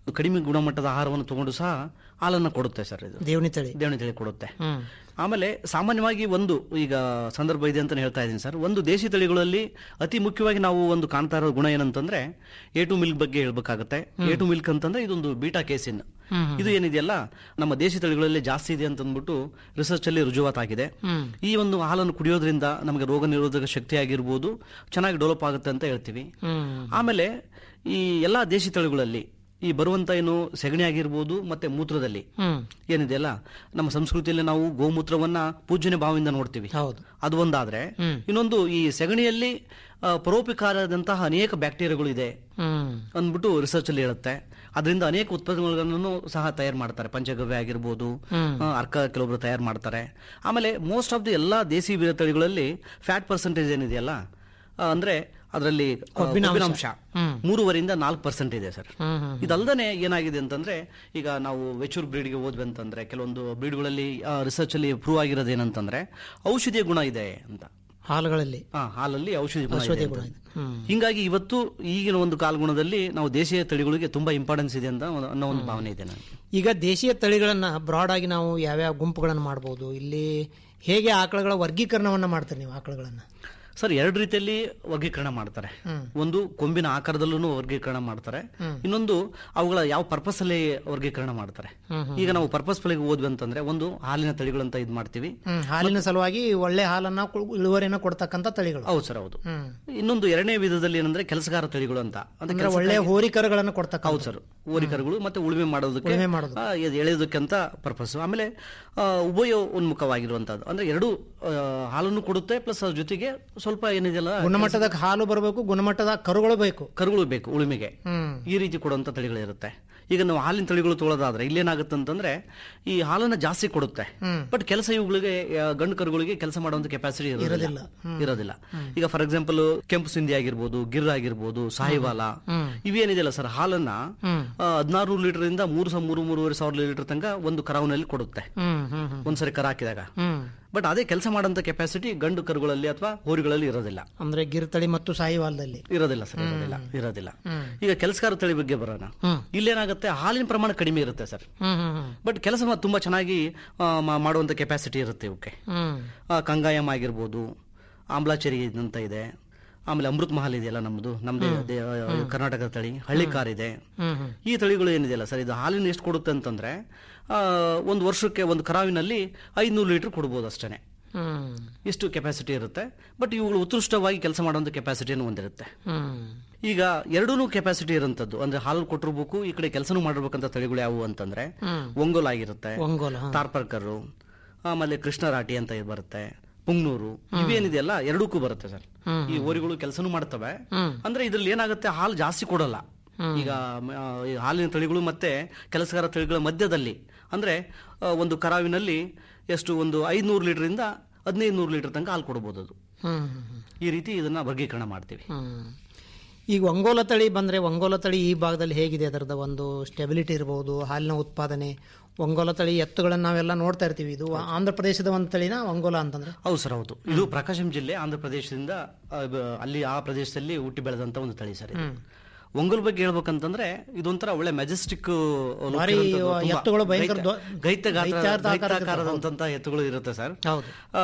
ಕಡಿಮೆ ಗುಣಮಟ್ಟದ ಆಹಾರವನ್ನು ತಗೊಂಡು ಸಹ ಹಾಲನ್ನು ಕೊಡುತ್ತೆ ಸರ್ ಇದು ದೇವನಿ ತಳಿ ದೇವಣಿ ತಳಿ ಕೊಡುತ್ತೆ ಆಮೇಲೆ ಸಾಮಾನ್ಯವಾಗಿ ಒಂದು ಈಗ ಸಂದರ್ಭ ಇದೆ ಅಂತ ಹೇಳ್ತಾ ಇದ್ದೀನಿ ಸರ್ ಒಂದು ದೇಶಿ ತಳಿಗಳಲ್ಲಿ ಅತಿ ಮುಖ್ಯವಾಗಿ ನಾವು ಒಂದು ಕಾಣ್ತಾ ಇರೋ ಗುಣ ಏನಂತಂದ್ರೆ ಎ ಟು ಮಿಲ್ಕ್ ಬಗ್ಗೆ ಹೇಳ್ಬೇಕಾಗತ್ತೆ ಎ ಟು ಮಿಲ್ಕ್ ಅಂತಂದ್ರೆ ಇದೊಂದು ಬೀಟಾ ಕೇಸಿನ್ ಇದು ಏನಿದೆಯಲ್ಲ ನಮ್ಮ ದೇಶಿ ತಳಿಗಳಲ್ಲಿ ಜಾಸ್ತಿ ಇದೆ ಅಂತ ಅಂದ್ಬಿಟ್ಟು ರಿಸರ್ಚ್ ಅಲ್ಲಿ ರುಜುವಾತಾಗಿದೆ ಈ ಒಂದು ಹಾಲನ್ನು ಕುಡಿಯೋದ್ರಿಂದ ನಮಗೆ ರೋಗ ನಿರೋಧಕ ಶಕ್ತಿ ಆಗಿರ್ಬೋದು ಚೆನ್ನಾಗಿ ಡೆವಲಪ್ ಆಗುತ್ತೆ ಅಂತ ಹೇಳ್ತೀವಿ ಆಮೇಲೆ ಈ ಎಲ್ಲಾ ದೇಶಿ ತಳಿಗಳಲ್ಲಿ ಈ ಬರುವಂತ ಏನು ಸೆಗಣಿ ಆಗಿರ್ಬೋದು ಮತ್ತೆ ಮೂತ್ರದಲ್ಲಿ ಏನಿದೆಯಲ್ಲ ನಮ್ಮ ಸಂಸ್ಕೃತಿಯಲ್ಲಿ ನಾವು ಗೋಮೂತ್ರವನ್ನ ಪೂಜನೆ ಭಾವದಿಂದ ನೋಡ್ತೀವಿ ಹೌದು ಅದು ಒಂದಾದ್ರೆ ಇನ್ನೊಂದು ಈ ಸೆಗಣಿಯಲ್ಲಿ ಆ, ಪರೋಪಕಾರದಂತಹ ಅನೇಕ ಬ್ಯಾಕ್ಟೀರಿಯಾಗಳು ಇದೆ ಹ್ಮ್ ಅಂದ್ಬಿಟ್ಟು ರಿಸರ್ಚ್ ಅಲ್ಲಿ ಹೇಳುತ್ತೆ ಅದರಿಂದ ಅನೇಕ ಉತ್ಪನ್ನಗಳನ್ನು ಸಹ ತಯಾರು ಮಾಡ್ತಾರೆ ಪಂಚಗವ್ಯ ಆಗಿರ್ಬೋದು ಆ, ಅರ್ಕ ಕೆಲವೊಬ್ರು ತಯಾರು ಮಾಡ್ತಾರೆ ಆಮೇಲೆ ಮೋಸ್ಟ್ ಆಫ್ ದಿ ಎಲ್ಲಾ ದೇಸಿ ಬೀರ ತಳಿಗಳಲ್ಲಿ ಫ್ಯಾಟ್ ಪರ್ಸೆಂಟೇಜ್ ಏನಿದೆಯಲ್ಲ ಆ, ಅಂದ್ರೆ ಅದರಲ್ಲಿ ಆ, ಕೊಬ್ಬಿನಾಂಶ ಮೂರುವರಿಂದ ನಾಲ್ಕು ಪರ್ಸೆಂಟ್ ಇದೆ ಸರ್ ಇದಲ್ದನೆ ಏನಾಗಿದೆ ಅಂತಂದ್ರೆ ಈಗ ನಾವು ವೆಚೂರ್ ಬ್ರೀಡ್ಗೆ ಹೋದ್ವಿ ಅಂತಂದ್ರೆ ಕೆಲವೊಂದು ಬ್ರೀಡ್ಗಳಲ್ಲಿ ರಿಸರ್ಚ್ ಅಲ್ಲಿ ಪ್ರೂವ್ ಆಗಿರೋದು ಏನಂತಂದ್ರೆ ಔಷಧಿಯ ಗುಣ ಇದೆ ಅಂತ ಹಾಲುಗಳಲ್ಲಿ ಆ, ಹಾಲಲ್ಲಿ ಔಷಧಿ ಗುಣ ಔಷಧಿ ಇದೆ ಗುಣ ಅಂತ. ಇದೆ. ಹ್ಮ್. ಹಿಂಗಾಗಿ ಇವತ್ತು ಈಗಿನ ಒಂದು ಕಾಲಗುಣದಲ್ಲಿ ನಾವು ದೇಶೀಯ ತಳಿಗಳಿಗೆ ತುಂಬಾ ಇಂಪಾರ್ಟೆನ್ಸ್ ಇದೆ ಅಂತ ಒಂದು- ಅನ್ನೋ ಒಂದು ಭಾವನೆ ಇದೆ ನನಗೆ ಈಗ ದೇಶೀಯ ತಳಿಗಳನ್ನ ಬ್ರಾಡ್ ಆಗಿ ನಾವು ಯಾವ್ಯಾವ ಗುಂಪುಗಳನ್ನು ಮಾಡಬಹುದು ಇಲ್ಲಿ ಹೇಗೆ ಆಕಳಗಳ ವರ್ಗೀಕರಣವನ್ನ ಮಾಡ್ತಾರೆ ನೀವು ಆಕಳಗಳನ್ನ ಸರ್ ಎರಡು ರೀತಿಯಲ್ಲಿ ವರ್ಗೀಕರಣ ಮಾಡ್ತಾರೆ ಒಂದು ಕೊಂಬಿನ ಆಕಾರದಲ್ಲೂ ವರ್ಗೀಕರಣ ಮಾಡ್ತಾರೆ ಇನ್ನೊಂದು ಅವುಗಳ ಯಾವ ಪರ್ಪಸ್ ಅಲ್ಲಿ ವರ್ಗೀಕರಣ ಮಾಡ್ತಾರೆ ಈಗ ನಾವು ಪರ್ಪಸ್ ಫಲಿಗೆ ಹೋದ್ವಿ ಅಂತಂದ್ರೆ ಒಂದು ಹಾಲಿನ ತಳಿಗಳಂತ ಇದ್ ಮಾಡ್ತೀವಿ ಹ್ಮ್, ಹಾಲಿನ ಸಲುವಾಗಿ ಒಳ್ಳೆ ಹಾಲನ್ನ ಕು- ಇಳುವರಿಯನ್ನ ಕೊಡ್ತಕ್ಕಂಥ ತಳಿಗಳು ಹೌದು ಸರ್ ಹೌದು ಇನ್ನೊಂದು ಎರಡನೇ ವಿಧದಲ್ಲಿ ಏನಂದ್ರೆ ಕೆಲಸಗಾರ ತಳಿಗಳು ಅಂತ ಅಂದ್ರೆ ಅಂದ್ರೆ ಒಳ್ಳೆ ಹೋರಿಕರುಗಳನ್ನು ಕೊಡ್ತಕ್ಕ ಹೌದು ಸರ್ ಓರಿಕರುಗಳು ಮತ್ತೆ ಉಳುಮೆ ಮಾಡೋದಕ್ಕೆ ಉಳುಮೆ ಮಾಡೋದು. ಆ, ಎದ್- ಎಳೆಯೋದಕ್ಕೆ ಅಂತ ಪರ್ಪಸ್ ಆಮೇಲೆ ಆ, ಉಭಯ ಉನ್ಮುಖವಾಗಿರುವಂತದ್ದು ಅಂದ್ರೆ ಎರಡು ಆ, ಹಾಲನ್ನು ಕೊಡುತ್ತೆ ಪ್ಲಸ್ ಅದ್ರ ಜೊತೆಗೆ ಸ್ವಲ್ಪ ಏನಿದೆಯಲ್ಲ ಗುಣಮಟ್ಟದ ಹಾಲು ಬರಬೇಕು ಗುಣಮಟ್ಟದ ಕರುಗಳು ಬೇಕು ಕರುಗಳು ಬೇಕು ಉಳುಮೆಗೆ ಹ್ಮ್ ಈ ರೀತಿ ಕೊಡುವಂತ ತಳಿಗಳಿರುತ್ತೆ ಈಗ ನಾವು ಹಾಲಿನ ತಳಿಗಳು ತೊಗೊಳೋದಾದ್ರೆ ಇಲ್ಲೇನಾಗುತ್ತೆ ಅಂತಂದ್ರೆ ಈ ಹಾಲನ್ನ ಜಾಸ್ತಿ ಕೊಡುತ್ತೆ ಬಟ್ ಕೆಲಸ ಇವುಗಳಿಗೆ ಆ, ಗಂಡು ಕರುಗಳಿಗೆ ಕೆಲಸ ಮಾಡುವಂತ ಕೆಪಾಸಿಟಿ ಇರೋದಿಲ್ಲ ಇರೋದಿಲ್ಲ ಈಗ ಫಾರ್ ಎಕ್ಸಾಂಪಲ್ ಕೆಂಪು ಸಿಂಧಿ ಆಗಿರ್ಬೋದು ಗಿರ್ ಆಗಿರ್ಬೋದು ಸಾಹಿವಾಲ ಇವೇನಿದೆಯಲ್ಲ ಸರ್ ಹಾಲನ್ನ ಹದಿನಾರು ಲೀಟರ್ ಇಂದ ಮೂರು ಸಾವಿರ ಮೂರು ಮೂರುವರೆ ಸಾವಿರ ಲೀಟರ್ ತನಕ ಒಂದು ಕರಾವಿನಲ್ಲಿ ಕೊಡುತ್ತೆ ಹ್ಮ್ ಹ್ಮ್ ಹ್ಮ್ ಒಂದ್ಸರಿ ಕರ ಹಾಕಿದಾಗ ಹ್ಮ್ ಬಟ್ ಅದೇ ಕೆಲಸ ಮಾಡೋಂಥ ಕೆಪಾಸಿಟಿ ಗಂಡು ಕರುಗಳಲ್ಲಿ ಅಥವಾ ಹೋರಿಗಳಲ್ಲಿ ಇರೋದಿಲ್ಲ ಅಂದ್ರೆ ಗಿರ್ತಳಿ ಮತ್ತು ಸಾಯಿವಾಲದಲ್ಲಿ ಇರೋದಿಲ್ಲ ಸರ್ ಇರೋದಿಲ್ಲ ಇರೋದಿಲ್ಲ ಈಗ ಕೆಲಸಗಾರ ತಳಿ ಬಗ್ಗೆ ಬರೋಣ ಇಲ್ಲೇನಾಗುತ್ತೆ ಹಾಲಿನ ಪ್ರಮಾಣ ಕಡಿಮೆ ಇರುತ್ತೆ sir hmm hmm hmm but ಕೆಲಸ ಮಾ- ತುಂಬಾ ಚೆನ್ನಾಗಿ ಆ, ಮಾ- ಮಾಡುವಂತ ಕೆಪಾಸಿಟಿ ಇರುತ್ತೆ ಇವಕ್ಕೆ ಹ್ಮ್ ಆ, ಕಂಗಾಯಂ ಆಗಿರ್ಬೋದು ಆಮ್ಲಾಚೇರಿ ಅಂತ ಇದೆ ಆಮೇಲೆ ಅಮೃತ್ ಮಹಲ್ ಇದೆಯಲ್ಲ ನಮ್ದು ನಮ್ದು ದೇ- ಕರ್ನಾಟಕದ ತಳಿ ಹಳ್ಳಿಕಾರ್ ಇದೆ ಹ್ಮ್ ಹ್ಮ್ ಈ ತಳಿಗಳು ಏನಿದೆಯಲ್ಲ ಸರ್ ಇದು ಹಾಲಿನ ಎಷ್ಟು ಕೊಡುತ್ತೆ ಅಂತಂದ್ರೆ ಆ, ಒಂದು ವರ್ಷಕ್ಕೆ ಒಂದು ಕರಾವಿನಲ್ಲಿ ಐನೂರು ಲೀಟರ್ ಕೊಡ್ಬೋದು ಅಷ್ಟೇ ಹ್ಮ್ ಇಷ್ಟು ಕೆಪಾಸಿಟಿ ಇರುತ್ತೆ ಬಟ್ ಇವುಗಳು ಉತ್ಕೃಷ್ಟವಾಗಿ ಕೆಲಸ ಮಾಡುವಂತ ಕೆಪಾಸಿಟಿಯನ್ನು ಹೊಂದಿರುತ್ತೆ ಹ್ಮ್ ಈಗ ಎರಡೂ ಕೆಪಾಸಿಟಿ ಇರುವಂತದ್ದು ಅಂದ್ರೆ ಹಾಲು ಕೊಟ್ಟಿರ್ಬೇಕು ಈ ಕಡೆ ಕೆಲಸನೂ ಮಾಡಿರ್ಬೇಕಂತ ತಳಿಗಳು ಯಾವುವು ಅಂತಂದ್ರೆ ಒಂಗೋಲ್ ಆಗಿರುತ್ತೆ ಒಂಗೋಲ ಹಾ. ತಾರ್ಪರ್ಕರು ಆಮೇಲೆ ಕೃಷ್ಣರಾಟಿ ಅಂತ ಇದು ಬರುತ್ತೆ ಪುಂಗ್ನೂರು ಇವೇನಿದೆಯಲ್ಲ ಎರಡಕ್ಕೂ ಬರುತ್ತೆ ಸರ್ ಈ ಓರಿಗಳು ಕೆಲಸನೂ ಮಾಡ್ತವೆ ಅಂದ್ರೆ ಇದ್ರಲ್ಲಿ ಏನಾಗುತ್ತೆ ಹಾಲು ಜಾಸ್ತಿ ಕೊಡಲ್ಲ ಈಗ ಮ, ಆ, ಈ ಹಾಲಿನ ತಳಿಗಳು ಮತ್ತೆ ಕೆಲಸಗಾರ ತಳಿಗಳ ಮಧ್ಯದಲ್ಲಿ ಅಂದ್ರೆ ಆ, ಒಂದು ಕರಾವಿನಲ್ಲಿ ಎಷ್ಟು ಒಂದು ಐದ್ನೂರು ಲೀಟರ್ ಇಂದ ಹದಿನೈದು ನೂರು ಲೀಟರ್ ತನಕ ಹಾಲು ಕೊಡಬಹುದು ಅದು ಹ್ಮ್ ಹ್ಮ್ ಹ್ಮ್ ಈ ರೀತಿ ಇದನ್ನ ವರ್ಗೀಕರಣ ಮಾಡ್ತೀವಿ ಹ್ಮ್. ಈಗ ಒಂಗೋಲ ತಳಿ ಬಂದ್ರೆ ಒಂಗೋಲ ತಳಿ ಈ ಭಾಗದಲ್ಲಿ ಹೇಗಿದೆ ಅದರದ ಒಂದು ಸ್ಟೆಬಿಲಿಟಿ ಇರಬಹುದು ಹಾಲಿನ ಉತ್ಪಾದನೆ ಒಂಗೋಲ ತಳಿ ಎತ್ತುಗಳನ್ನ ನಾವೆಲ್ಲ ನೋಡ್ತಾ ಇರ್ತೀವಿ ಇದು ಆಂಧ್ರ ಪ್ರದೇಶದ ಒಂದು ತಳಿನ ಒಂಗೋಲ ಅಂತಂದ್ರೆ ಹೌದು ಸರ್ ಹೌದು ಇದು ಪ್ರಕಾಶಂ ಜಿಲ್ಲೆ ಆಂಧ್ರ ಪ್ರದೇಶದಿಂದ ಆ, ಬ- ಅಲ್ಲಿ ಆ ಪ್ರದೇಶದಲ್ಲಿ ಹುಟ್ಟಿ ಬೆಳೆದಂತ ಒಂದು ತಳಿ ಸರ್ ಇದು ಒಂಗಲ್ ಬಗ್ಗೆ ಹೇಳ್ಬೇಕಂತಂದ್ರೆ ಇದೊಂಥರ ಒಳ್ಳೆ ಮೆಜೆಸ್ಟಿಕ್ ಭಾರಿ ಎತ್ತುಗಳು ಭಯಂಕರ ದೊ- ಗೈತ ಗೈತ್ಯಾರ್ಥ ಆಕಾರದ ಆಕಾರದಂತ ಎತ್ತುಗಳು ಇರುತ್ತೆ ಸರ್ ಹೌದು ಆ,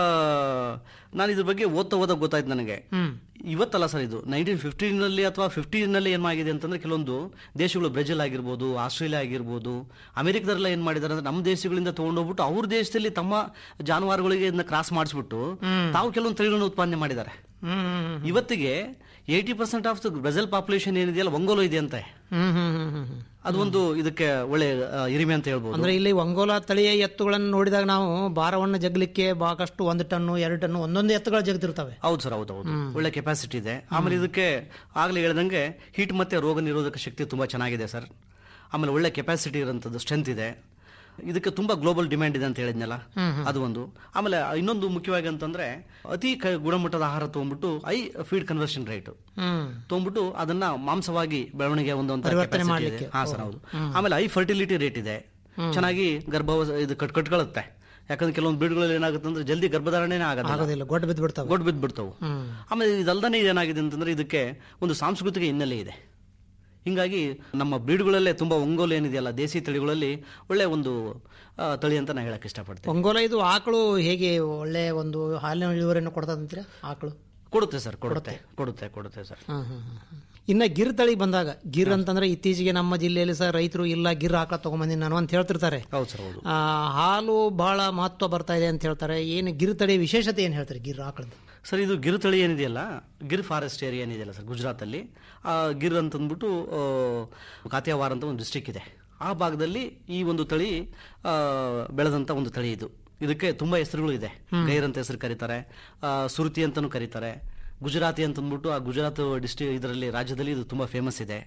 ನಾನು ಇದ್ರ ಬಗ್ಗೆ ಓದ್ತಾ ಓದಾಗ ಗೊತ್ತಾಯ್ತು ನನಗೆ ಇವತ್ತಲ್ಲ ಸರ್ ಇದು ನೈನ್ಟೀನ್ ಫಿಫ್ಟೀನ್ ನಲ್ಲಿ ಅಥವಾ ಫಿಫ್ಟೀನ್ ನಲ್ಲಿ ಏನ್ ಆಗಿದೆ ಅಂತಂದ್ರೆ ಕೆಲವೊಂದು ದೇಶಗಳು ಬ್ರೆಜಿಲ್ ಆಗಿರ್ಬೋದು ಆಸ್ಟ್ರೇಲಿಯಾ ಆಗಿರ್ಬೋದು ಅಮೆರಿಕದಲ್ಲ ಏನ್ ಮಾಡಿದಾರೆ ಅಂದ್ರೆ ನಮ್ಮ ದೇಶಗಳಿಂದ ತಗೊಂಡೋಗ್ಬಿಟ್ಟು ಅವ್ರ ದೇಶದಲ್ಲಿ ತಮ್ಮ ಜಾನುವಾರುಗಳಿಗೆ ಇದನ್ನ ಕ್ರಾಸ್ ಮಾಡಿಸ್ಬಿಟ್ಟು ತಾವು ಕೆಲವೊಂದು ತಳಿಗಳನ್ನ ಉತ್ಪಾದನೆ ಮಾಡಿದ್ದಾರೆ ಹ್ಮ್ ಹ್ಮ್ ಇವತ್ತಿಗೆ eighty percent of the Brazil population ಏನಿದೆಯಲ್ಲ ಒಂಗೋಲು ಇದೆ ಅಂತೆ ಹ್ಮ್ ಹ್ಮ್ ಹ್ಮ್ ಹ್ಮ್ ಹ್ಮ್ ಅದು ಒಂದು ಇದಕ್ಕೆ ಒಳ್ಳೆ ಆ, ಹಿರಿಮೆ ಅಂತ ಹೇಳ್ಬೋದು ಅಂದ್ರೆ ಇಲ್ಲಿ ಒಂಗೋಲ ತಳಿಯ ಎತ್ತುಗಳನ್ನು ನೋಡಿದಾಗ ನಾವು ಭಾರವನ್ನು ಜಗ್ಲಿಕ್ಕೆ ಬಾಕಷ್ಟು ಒಂದು ಟನ್ನು ಎರಡು ಟನ್ನು ಒಂದೊಂದು ಎತ್ತುಗಳು ಜಗದಿರ್ತವೆ ಹೌದು ಸರ್ ಹೌದು ಹೌದು ಒಳ್ಳೆ ಕೆಪಾಸಿಟಿ ಇದೆ ಆಮೇಲೆ ಇದಕ್ಕೆ ಆಗ್ಲೇ ಹೇಳ್ದಂಗೆ ಹೀಟ್ ಮತ್ತೆ ರೋಗ ನಿರೋಧಕ ಶಕ್ತಿ ತುಂಬಾ ಚೆನ್ನಾಗಿದೆ ಸರ್ ಆಮೇಲೆ ಒಳ್ಳೆ ಕೆಪಾಸಿಟಿ ಇರೋಂಥದ್ದು ಸ್ಟ್ರೆಂತ್ ಇದೆ ಇದಕ್ಕೆ ತುಂಬಾ ಗ್ಲೋಬಲ್ ಡಿಮ್ಯಾಂಡ್ ಇದೆ ಅಂತ ಹೇಳಿದ್ನಲ್ಲ ಅದು ಒಂದು ಆಮೇಲೆ ಇನ್ನೊಂದು ಮುಖ್ಯವಾಗಿ ಅಂತಂದ್ರೆ ಅತಿ ಕ- ಗುಣಮಟ್ಟದ ಆಹಾರ ತಗೊಂಡ್ಬಿಟ್ಟು ಐ ಫೀಡ್ ಕನ್ವರ್ಷನ್ ರೇಟ್ ಹ್ಮ್ ತಗೊಂಡ್ಬಿಟ್ಟು ಅದನ್ನ ಮಾಂಸವಾಗಿ ಬೆಳವಣಿಗೆ ಹೊಂದುವಂತ ಪರಿವರ್ತನೆ capacity ಮಾಡ್ಲಿಕ್ಕೆ. ಇದೆ. ಹಾ ಸರ್ ಹೌದು ಆಮೇಲೆ ಐ ಫರ್ಟಿಲಿಟಿ ರೇಟ್ ಇದೆ ಚೆನ್ನಾಗಿ ಗರ್ಭ ಇದು ಕಟ್ ಕಟ್ಕೊಳ್ಳುತ್ತೆ ಯಾಕಂದ್ರೆ ಕೆಲವೊಂದು ಬ್ರೀಡ್ಗಳಲ್ಲಿ ಏನಾಗುತ್ತೆ ಅಂದ್ರೆ ಜಲ್ದಿ ಗರ್ಭಧಾರಣೆ ಆಗೋದಿಲ್ಲ ಆಗೋದಿಲ್ಲ ಗೊಡ್ಡ ಬಿದ್ದು ಬಿಡ್ತಾವೆ ಗೊಡ್ಡು ಬಿದ್ದು ಬಿಡ್ತಾವು ಆಮೇಲೆ ಇದಲ್ದನೆ ಏನಾಗಿದೆ ಅಂತಂದ್ರೆ ಇದಕ್ಕೆ ಒಂದು ಸಾಂಸ್ಕೃತಿಕ ಹಿನ್ನೆಲೆ ಇದೆ ಹಿಂಗಾಗಿ ನಮ್ಮ ಬ್ರೀಡ್ಗಳಲ್ಲೇ ತುಂಬಾ ಒಂಗೋಲು ಏನಿದೆಯಲ್ಲ ದೇಸಿ ತಳಿಗಳಲ್ಲಿ ಒಳ್ಳೆ ಒಂದು ಆ, ತಳಿ ಅಂತ ನಾನು ಹೇಳಕ್ ಇಷ್ಟಪಡ್ತೇನೆ ಒಂಗೋಲ ಇದು ಆಕಳು ಹೇಗೆ ಒಳ್ಳೆ ಒಂದು ಹಾಲಿನ ಇಳುವರಿಯನ್ನು ಕೊಡ್ತದಂತೀರಾ ಆಕಳು ಕೊಡುತ್ತೆ ಸರ್ ಕೊಡುತ್ತೆ ಕೊಡುತ್ತೆ ಕೊಡುತ್ತೆ ಸರ್ ಹ್ಮ್, ಹ್ಮ್, ಹ್ಮ್, ಹ್ಮ್. ಇನ್ನ ಗಿರ್ ತಳಿ ಬಂದಾಗ ಗಿರ್ ಅಂತಂದ್ರೆ ಇತ್ತೀಚೆಗೆ ನಮ್ಮ ಜಿಲ್ಲೆಯಲ್ಲಿ ಸಹ ರೈತರು ಇಲ್ಲ ಗಿರ್ ಆಕಳ ತಗೊಂಬಂದಿನಿ ನಾನು ಅಂತ ಹೇಳ್ತಿರ್ತಾರೆ ಹೌದು ಸರ್ ಹೌದು ಆ, ಹಾಲು ಬಹಳ ಮಹತ್ವ ಬರ್ತಾ ಇದೆ ಅಂತ ಹೇಳ್ತಾರೆ ಏನು ಗಿರ್ ತಳಿ ವಿಶೇಷತೆ ಏನು ಹೇಳ್ತಾರೆ ಗಿರ್ ಆಕಳದ್ದು ಸರ್ ಇದು ಗಿರ್ ತಳಿ ಏನಿದೆಯಲ್ಲ ಗಿರ್ ಫಾರೆಸ್ಟ್ ಏರಿಯಾ ಏನಿದೆಯಲ್ಲ ಸರ್ ಗುಜರಾತಲ್ಲಿ ಆ ಗಿರ್ ಅಂತಂದ್ಬಿಟ್ಟು ಆ, ಕಾತಿಯಾವಾರ್ ಅಂತ ಒಂದು ಡಿಸ್ಟಿಕ್ ಇದೆ ಆ ಭಾಗದಲ್ಲಿ ಈ ಒಂದು ತಳಿ ಆ, ಬೆಳೆದಂತ ಒಂದು ತಳಿ ಇದು ಇದಕ್ಕೆ ತುಂಬಾ ಹೆಸರುಗಳು ಇದೆ ಗೈರ್ ಅಂತ ಹೆಸರು ಕರೀತಾರೆ ಆ, ಸುರುತಿ ಅಂತಾನು ಕರೀತಾರೆ ಗುಜರಾತಿ ಅಂತಂದ್ಬಿಟ್ಟು ಆ ಗುಜರಾತ್ ಡಿಸ್ಟ್ರಿಕ್ ಇದರಲ್ಲಿ ರಾಜ್ಯದಲ್ಲಿ ಇದು ತುಂಬಾ ಫೇಮಸ್ ಇದೆ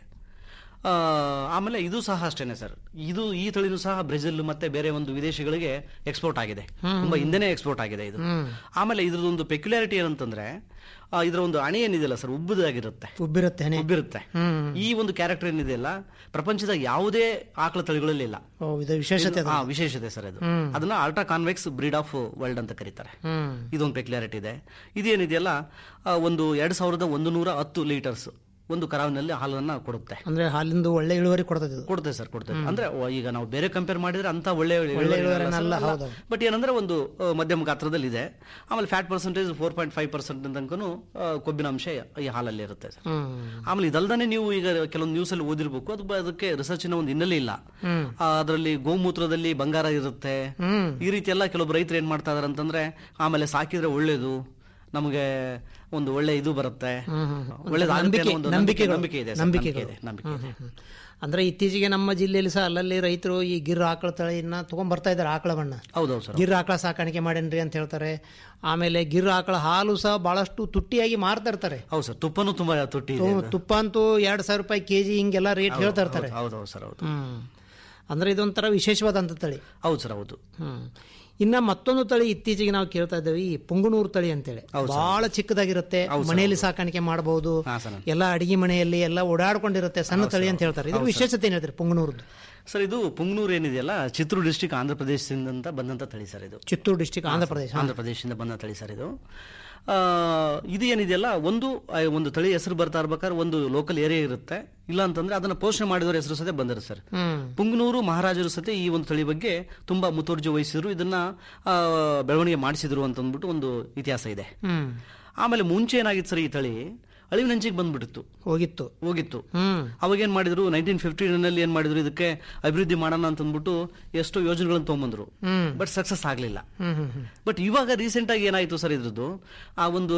ಆ, ಆಮೇಲೆ ಇದು ಸಹ ಅಷ್ಟೇನೆ ಸರ್ ಇದು ಈ ತಳಿನೂ ಸಹ ಬ್ರೆಜಿಲ್ ಮತ್ತೆ ಬೇರೆ ಒಂದು ವಿದೇಶಗಳಿಗೆ ಎಕ್ಸ್ಪೋರ್ಟ್ ಆಗಿದೆ ತುಂಬಾ ಹಿಂದೆನೆ ಎಕ್ಸ್ಪೋರ್ಟ್ ಆಗಿದೆ ಇದು ಆಮೇಲೆ ಇದ್ರದೊಂದು ಪೆಕ್ಯುಲಾರಿಟಿ ಏನಂತಂದ್ರೆ ಆ, ಇದರ ಒಂದು ಅಣೆ ಏನಿದೆಯಲ್ಲ ಸರ್ ಉಬ್ಬದಾಗಿರುತ್ತೆ ಉಬ್ಬಿರುತ್ತೆ ಹನೆ. ಉಬ್ಬಿರುತ್ತೆ ಈ ಒಂದು ಕ್ಯಾರೆಕ್ಟರ್ ಏನಿದೆಯಲ್ಲ ಪ್ರಪಂಚದ ಯಾವುದೇ ಆಕಳ ತಳಿಗಳಲ್ಲಿ ಇಲ್ಲ ಓ ಇದು ವಿಶೇಷತೆ ಅದು. ಹಾ ವಿಶೇಷತೆ ಸರ್ ಅದು ಅದನ್ನ ultra convex breed of world ಅಂತ ಕರೀತಾರೆ ಹ್ಮ್ ಇದೊಂದು ಪೆಕ್ಯುಲಾರಿಟಿ ಇದೆ ಇದೇನಿದೆಯಲ್ಲ ಆ, ಒಂದು ಎರಡ್ ಸಾವಿರದ ಒಂದು ನೂರ ಹತ್ತು ಲೀಟರ್ಸ್ ಒಂದು ಕರಾವಿನಲ್ಲಿ ಹಾಲನ್ನ ಕೊಡುತ್ತೆ ಅಂದ್ರೆ ಹಾಲಿಂದು ಒಳ್ಳೆ ಇಳುವರಿ ಕೊಡ್ತದೆ ಇದು ಕೊಡುತ್ತೆ ಸರ್ ಕೊಡುತ್ತೆ ಅಂದ್ರೆ ಒ- ಈಗ ನಾವು ಬೇರೆ ಕಂಪೇರ್ ಮಾಡಿದ್ರೆ ಅಂತ ಒಳ್ಳೆ ಇಳುವರಿನಲ್ಲ, ಹೌದು. ಬಟ್ ಏನಂದ್ರೆ ಒಂದು ಆ, ಮಧ್ಯಮ ಗಾತ್ರದಲ್ಲಿ ಇದೆ ಆಮೇಲೆ fat percentage four point five percent ತನಕನು ಕೊಬ್ಬಿನ ಅಂಶ ಈ ಹಾಲಲ್ಲಿ ಇರುತ್ತೆ ಸರ್ ಹ್ಮ್ ಆಮೇಲೆ ಇದಲ್ದಾನೆ ನೀವು ಈಗ ಕೆಲವೊಂದು ನ್ಯೂಸ್ ಅಲ್ಲಿ ಓದಿರ್ಬೇಕು ಅದು ಬ- ಅದಕ್ಕೆ ರಿಸರ್ಚಿನ ಒಂದು ಹಿನ್ನೆಲೆ ಇಲ್ಲ ಅದರಲ್ಲಿ ಗೋಮೂತ್ರದಲ್ಲಿ ಬಂಗಾರ ಇರುತ್ತೆ ಈ ರೀತಿ ಎಲ್ಲ ಕೆಲವೊಬ್ರು ರೈತರು ಏನ್ ಮಾಡ್ತಾ ಇದಾರೆ ಅಂತಂದ್ರೆ ಆಮೇಲೆ ಸಾಕಿದ್ರೆ ಒಳ್ಳೇದು ನಮಗೆ ಒಂದು ಒಳ್ಳೆ ಇದು ಬರುತ್ತೆ ಒಳ್ಳೇದಾಗುತ್ತೆ ಅನ್ನೋ ಒಂದು ನಂಬಿಕೆ ನಂಬಿಕೆಗಳು. ನಂಬಿಕೆ ಇದೆ ಸರ್, ನಂಬಿಕೆಗಳು. ನಂಬಿಕೆ ಇದೆ ನಂಬಿಕೆ ಇದೆ ಹ್ಮ್. ಅಂದ್ರೆ ಇತ್ತೀಚೆಗೆ ನಮ್ಮ ಜಿಲ್ಲೆಯಲ್ಲಿ ಸಹ ಅಲ್ಲಲ್ಲಿ ರೈತರು ಈ ಗಿರ್ ಆಕಳ ತಳಿಯನ್ನ ತಗೊಂಡ್ ಬರ್ತಾ ಇದ್ದಾರೆ ಆಕಳ ಬಣ್ಣ ಹೌದೌದು ಸರ್ ಗಿರ್ ಆಕಳ ಸಾಕಾಣಿಕೆ ಮಾಡೇನ್ರಿ ಅಂತ ಹೇಳ್ತಾರೆ ಆಮೇಲೆ ಗಿರ್ ಆಕಳ ಹಾಲು ಸಹ ಬಹಳಷ್ಟು ತುಟ್ಟಿಯಾಗಿ ಮಾರ್ತಾ ಇರ್ತಾರೆ ಹೌದು ಸರ್ ತುಪ್ಪನೂ ತುಂಬಾ ತುಟ್ಟಿ ಇದೆ ತು- ತುಪ್ಪ ಅಂತೂ ಎರಡ್ ಸಾವಿರ ರೂಪಾಯಿ ಕೆಜಿ ಹಿಂಗೆಲ್ಲ ರೇಟ್ ಹೇಳ್ತಾ ಇರ್ತಾರೆ ಹೌದು ಹೌದು ಸರ್ ಹೌದು ಹ್ಮ್ ಅಂದ್ರೆ ಇದೊಂಥರ ವಿಶೇಷವಾದಂತ ತಳಿ ಹೌದು ಸರ್ ಹೌದು ಹ್ಮ್ ಇನ್ನ ಮತ್ತೊಂದು ತಳಿ ಇತ್ತೀಚೆಗೆ ನಾವು ಕೇಳ್ತಾ ಇದ್ದೇವೆ ಈ ಪುಂಗನೂರು ತಳಿ ಅಂತೇಳಿ ಬಹಳ ಚಿಕ್ಕದಾಗಿರುತ್ತೆ ಮನೆಯಲ್ಲಿ ಸಾಕಾಣಿಕೆ ಮಾಡಬಹುದು ಹಾ, ಸರ್. ಎಲ್ಲ ಅಡಿಗೆ ಮನೆಯಲ್ಲಿ ಎಲ್ಲ ಓಡಾಡ್ಕೊಂಡಿರುತ್ತೆ ಸಣ್ಣ ತಳಿ ಅಂತ ಹೇಳ್ತಾರೆ ಇದ್ರ ವಿಶೇಷತೆ ಏನ್ ಹೇಳ್ತಾರೆ ಪುಂಗನೂರ್ದು ಸರ್ ಇದು ಪುಂಗ್ನೂರು ಏನಿದೆಯಲ್ಲ ಚಿತ್ರೂರು ಡಿಸ್ಟಿಕ್ ಆಂಧ್ರ ಪ್ರದೇಶದಿಂದ ಬಂದಂತ ತಳಿ ಸರ್ ಇದು ಚಿತ್ತೂರು ಡಿಸ್ಟಿಕ್ ಆಂಧ್ರ ಪ್ರದೇಶ ಆಂಧ್ರ ಪ್ರದೇಶದಿಂದ ಬಂದ ತಳಿ ಸರ್ ಇದು ಆ, ಇದು ಏನಿದೆಯಲ್ಲ ಒಂದು ಆ, ಒಂದು ತಳಿ ಹೆಸರು ಬರ್ತಾ ಇರ್ಬೇಕಾದ್ರೆ ಒಂದು ಲೋಕಲ್ ಏರಿಯಾ ಇರುತ್ತೆ ಇಲ್ಲ ಅಂತಂದ್ರೆ ಅದನ್ನ ಪೋಷಣೆ ಮಾಡಿದವರ ಹೆಸರು ಸತೆ ಬಂದಿರುತ್ತೆ ಸರ್ ಹ್ಮ್ ಪುಂಗನೂರು ಮಹಾರಾಜರು ಸತೆ ಈ ಒಂದು ತಳಿ ಬಗ್ಗೆ ತುಂಬಾ ಮುತುರ್ಜಿ ವಹಿಸಿದ್ರು ಇದನ್ನ ಆ, ಬೆಳವಣಿಗೆ ಮಾಡಿಸಿದ್ರು ಅಂತ ಅಂದ್ಬಿಟ್ಟು ಒಂದು ಇತಿಹಾಸ ಇದೆ ಹ್ಮ್ ಆಮೇಲೆ ಮುಂಚೆ ಏನಾಗಿತ್ತು ಸರ್ ಈ ತಳಿ ಅಳಿವಿನಂಚಿಗೆ ಬಂದ್ಬಿಟ್ಟಿತ್ತು ಹೋಗಿತ್ತು ಹೋಗಿತ್ತು ಹ್ಮ್ ಅವಾಗ ಏನ್ ಮಾಡಿದ್ರು ನೈನ್ಟೀನ್ ಫಿಫ್ಟೀನಲ್ಲಿ ಏನ್ ಮಾಡಿದ್ರು ಇದಕ್ಕೆ ಅಭಿವೃದ್ಧಿ ಮಾಡೋಣ ಅಂತ ಅಂದ್ಬಿಟ್ಟು ಎಷ್ಟೋ ಯೋಜನೆಗಳನ್ನು ತಗೊಂಬಂದ್ರು ಹ್ಮ್ ಬಟ್ ಸಕ್ಸಸ್ ಆಗ್ಲಿಲ್ಲ ಹ್ಮ್ ಹ್ಮ್ ಹ್ಮ್ ಬಟ್ ಇವಾಗ ರೀಸೆಂಟ್ ಆಗಿ ಏನಾಯ್ತು ಸರ್ ಇದ್ರದ್ದು ಆ ಒಂದು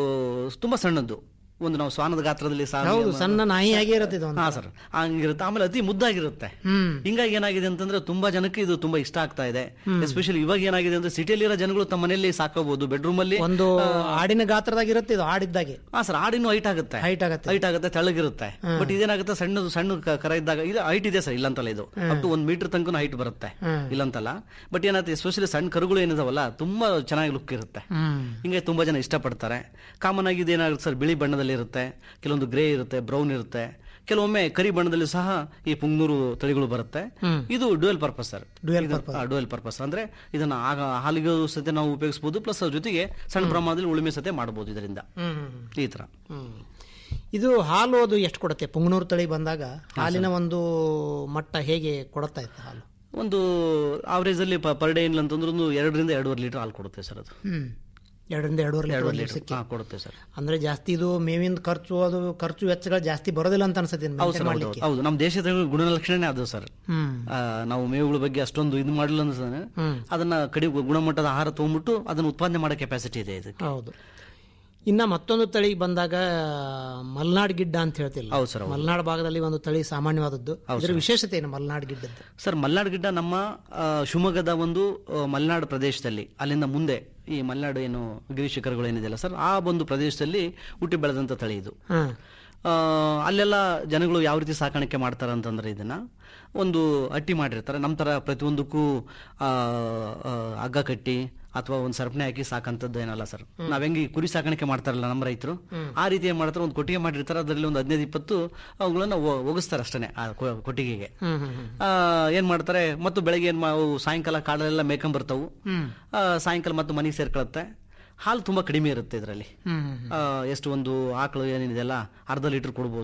ತುಂಬಾ ಸಣ್ಣದ್ದು ಒಂದು ನಾವು ಶ್ವಾನದ ಗಾತ್ರದಲ್ಲಿ ಸಾ- ಹೌದು ಸಣ್ಣ ನಾಯಿಯಾಗಿ ಇರುತ್ತೆ ಇದು ಒಂದು. ಹಾ ಸರ್ ಹಂಗಿರುತ್ತೆ ಆಮೇಲೆ ಅತಿ ಮುದ್ದಾಗಿರುತ್ತೆ ಹ್ಮ್ ಹಿಂಗಾಗಿ ಏನಾಗಿದೆ ಅಂತಂದ್ರೆ ತುಂಬಾ ಜನಕ್ಕೆ ಇದು ತುಂಬಾ ಇಷ್ಟ ಆಗ್ತಾ ಇದೆ ಎಸ್ಪೆಷಲಿ ಇವಾಗ ಏನಾಗಿದೆ ಅಂದ್ರೆ ಸಿಟಿಯಲ್ಲಿರೋ ಜನಗಳು ತಮ್ಮ ಮನೆಯಲ್ಲಿ ಸಾಕೋಬಹುದು ಬೆಡ್ರೂಮ್ ಅಲ್ಲಿ ಒಂದು ಆಡಿನ ಗಾತ್ರದಾಗ ಇರುತ್ತೆ ಇದು ಆಡಿದ್ದಾಗೆ ಹಾ ಸರ್ ಆಡಿನೂ ಹೈಟ್ ಆಗುತ್ತೆ ಹೈಟ್ ಆಗತ್ತೆ ಹೈಟ್ ಆಗುತ್ತೆ ತೆಳ್ಳಗಿರುತ್ತೆ ಬಟ್ ಇದೇನಾಗುತ್ತೆ ಸಣ್ಣದು ಸಣ್ಣ ಕ- ಕರ ಇದ್ದಾಗ ಇದು ಹೈಟ್ ಇದೆ ಸರ್ ಇಲ್ಲಂತಲ್ಲ ಇದು ಅಪ್ ಟು ಒಂದ್ ಮೀಟರ್ ತನಕ ಹೈಟ್ ಬರುತ್ತೆ ಇಲ್ಲಂತಲ್ಲ ಬಟ್ ಏನಾಗುತ್ತೆ ಎಸ್ಪೆಷಲಿ ಸಣ್ಣ ಕರುಗಳು ಏನಿದಾವಲ್ಲ ತುಂಬಾ ಚೆನ್ನಾಗಿ ಲುಕ್ ಇರುತ್ತೆ ಹ್ಮ್ ಹಿಂಗೆ ತುಂಬಾ ಜನ ಇಷ್ಟಪಡ್ತಾರೆ ಕಾಮನ್ ಆಗಿ ಇದೇನಾಗುತ್ತೆ ಸರ್ ಬಿಳಿ ಬಣ್ಣದಲ್ಲಿ ಇರುತ್ತೆ ಕೆಲವೊಂದು ಗ್ರೇ ಇರುತ್ತೆ ಬ್ರೌನ್ ಇರುತ್ತೆ ಕೆಲವೊಮ್ಮೆ ಕರಿ ಬಣ್ಣದಲ್ಲಿ ಸಹ ಈ ಪುಂಗ್ನೂರು ತಳಿಗಳು ಬರುತ್ತೆ ಇದು dual purpose sir Dual dual purpose ಅಂದ್ರೆ ಇದನ್ನ ಆಗ ಹಾಲಿಗೆ ಸತೆ ನಾವು ಉಪಯೋಗಿಸಬಹುದು ಪ್ಲಸ್ ಅದ್ರ ಜೊತೆಗೆ ಸಣ್ಣ ಪ್ರಮಾಣದಲ್ಲಿ ಉಳುಮೆ ಸತೆ ಮಾಡಬಹುದು ಇದರಿಂದ ಹ್ಮ್ ಈ ತರ ಹ್ಮ್. ಇದು ಹಾಲು ಅದು ಎಷ್ಟು ಕೊಡುತ್ತೆ ಪುಂಗನೂರು ತಳಿ ಬಂದಾಗ ಹಾಲಿನ ಒಂದು ಮಟ್ಟ ಹೇಗೆ ಕೊಡುತ್ತಾ ಇತ್ತು ಹಾಲು ಒಂದು ಆವರೇಜ್ ಅಲ್ಲಿ ಪರ್ ಡೇ ಇಲ್ಲ ಅಂತಂದ್ರೆ ಒಂದು ಎರಡರಿಂದ ಎರಡೂವರೆ ಲೀಟರ್ ಹಾಲು ಕೊಡುತ್ತೆ ಸರ್ ಅದು ಹ್ಮ್ ಎರಡರಿಂದ ಎರಡೂವರೆ ಲೀಟರ್ ಎರಡೂವರೆ ಒಂದು ಲೀಟರ್ ದಿವಸಕ್ಕೆ. ಹಾ ಕೊಡುತ್ತೆ ಸರ್ ಅಂದ್ರೆ ಜಾಸ್ತಿ ಇದು ಮೇವಿನ ಖರ್ಚು ಅದು ಖರ್ಚು ವೆಚ್ಚಗಳು ಜಾಸ್ತಿ ಬರೋದಿಲ್ಲ ಅಂತ ಅನ್ಸುತ್ತೆ ಇನ್ನು ಹೌದು maintain ಸರ್ ಹೌದು, ಮಾಡ್ಲಿಕ್ಕೆ ಹೌದು ನಮ್ಮ ದೇಶದ ಗುಣಲಕ್ಷಣನೇ ಅದು ಸರ್ ಹ್ಮ್ ಆ, ನಾವು ಮೇವುಗಳ ಬಗ್ಗೆ ಅಷ್ಟೊಂದು ಇದು ಮಾಡಿಲ್ಲ ಅಂದ್ರೆ ಅದನ್ನ ಕಡಿ ಗುಣಮಟ್ಟದ ಆಹಾರ ತಗೊಂಡ್ಬಿಟ್ಟು ಅದನ್ನ ಉತ್ಪಾದನೆ ಮಾಡೋ ಕೆಪಾಸಿಟಿ ಇದೆ ಇದಕ್ಕೆ ಹೌದು ಇನ್ನ ಮತ್ತೊಂದು ತಳಿ ಬಂದಾಗ ಮಲ್ನಾಡ್ ಗಿಡ್ಡ ಅಂತ ಹೇಳ್ತಿಲ್ಲ ಹೌದು ಸರ್ ಹೌದು. ಮಲ್ನಾಡ್ ಭಾಗದಲ್ಲಿ ಒಂದು ತಳಿ ಸಾಮಾನ್ಯವಾದದ್ದು ಇದರ ವಿಶೇಷತೆ ಏನು ಮಲ್ನಾಡ್ ಗಿಡ್ಡದ್ದು ಸರ್ ಮಲ್ನಾಡ್ ಗಿಡ್ಡ ನಮ್ಮ ಆ, ಶಿವಮೊಗ್ಗದ ಒಂದು ಆ, ಮಲೆನಾಡು ಪ್ರದೇಶದಲ್ಲಿ ಅಲ್ಲಿಂದ ಮುಂದೆ ಈ ಮಲೆನಾಡು ಏನು ಗಿರಿ ಶಿಖರಗಳು ಏನಿದೆಯಲ್ಲ ಸರ್ ಆ ಒಂದು ಪ್ರದೇಶದಲ್ಲಿ ಹುಟ್ಟಿ ಬೆಳೆದಂತ ತಳಿ ಇದು ಹಾ ಆ, ಅಲ್ಲೆಲ್ಲ ಜನಗಳು ಯಾವ ರೀತಿ ಸಾಕಾಣಿಕೆ ಮಾಡ್ತಾರೆ ಅಂತಂದ್ರೆ ಇದನ್ನ ಒಂದು ಅಟ್ಟಿ ಮಾಡಿರ್ತಾರೆ ನಮ್ಮ ತರ ಪ್ರತಿಯೊಂದಕ್ಕೂ ಆ, ಆ, ಹಗ್ಗ ಕಟ್ಟಿ ಅಥವಾ ಒಂದು ಸರಪಣಿ ಹಾಕಿ ಸಾಕಂತದ್ದು ಏನಲ್ಲ ಸರ್ ನಾವ್ ಹೆಂಗೆ ಈ ಕುರಿ ಸಾಕಾಣಿಕೆ ಮಾಡ್ತಾರಲ್ಲ ನಮ್ಮ ರೈತರು ಆ ರೀತಿ ಏನ್ ಮಾಡ್ತಾರೆ ಒಂದು ಕೊಟ್ಟಿಗೆ ಮಾಡಿರ್ತಾರೆ ಅದರಲ್ಲಿ ಒಂದು ಹದಿನೈದು ಇಪ್ಪತ್ತು ಅವುಗಳನ್ನ ಒ- ಒಗಿಸ್ತಾರೆ ಅಷ್ಟೇ ಆ ಕೊ- ಕೊಟ್ಟಿಗೆಗೆ ಹ್ಮ್ ಹ್ಮ್ ಹ್ಮ್ ಆ, ಏನ್ ಮಾಡ್ತಾರೆ ಮತ್ತು ಬೆಳಗ್ಗೆ ಏನ್ ಮಾ- ಅವು ಸಾಯಂಕಾಲ ಕಾಡಲ್ಲೆಲ್ಲ ಮೇಯ್ಕೊಂಡ್ ಬರ್ತಾವು ಹ್ಮ್ ಆ, ಸಾಯಂಕಾಲ ಮತ್ತು ಮನೆಗೆ ಸೇರ್ಕೊಳತ್ತೆ ಹಾಲು ತುಂಬಾ ಕಡಿಮೆ ಇರುತ್ತೆ ಇದರಲ್ಲಿ ಹ್ಮ್ ಹ್ಮ್ ಎಷ್ಟು ಒಂದು ಆಕಳು ಏನಿದೆಯಲ್ಲ ಅರ್ಧ ಲೀಟರ್ ಕೊಡ್ಬೋದು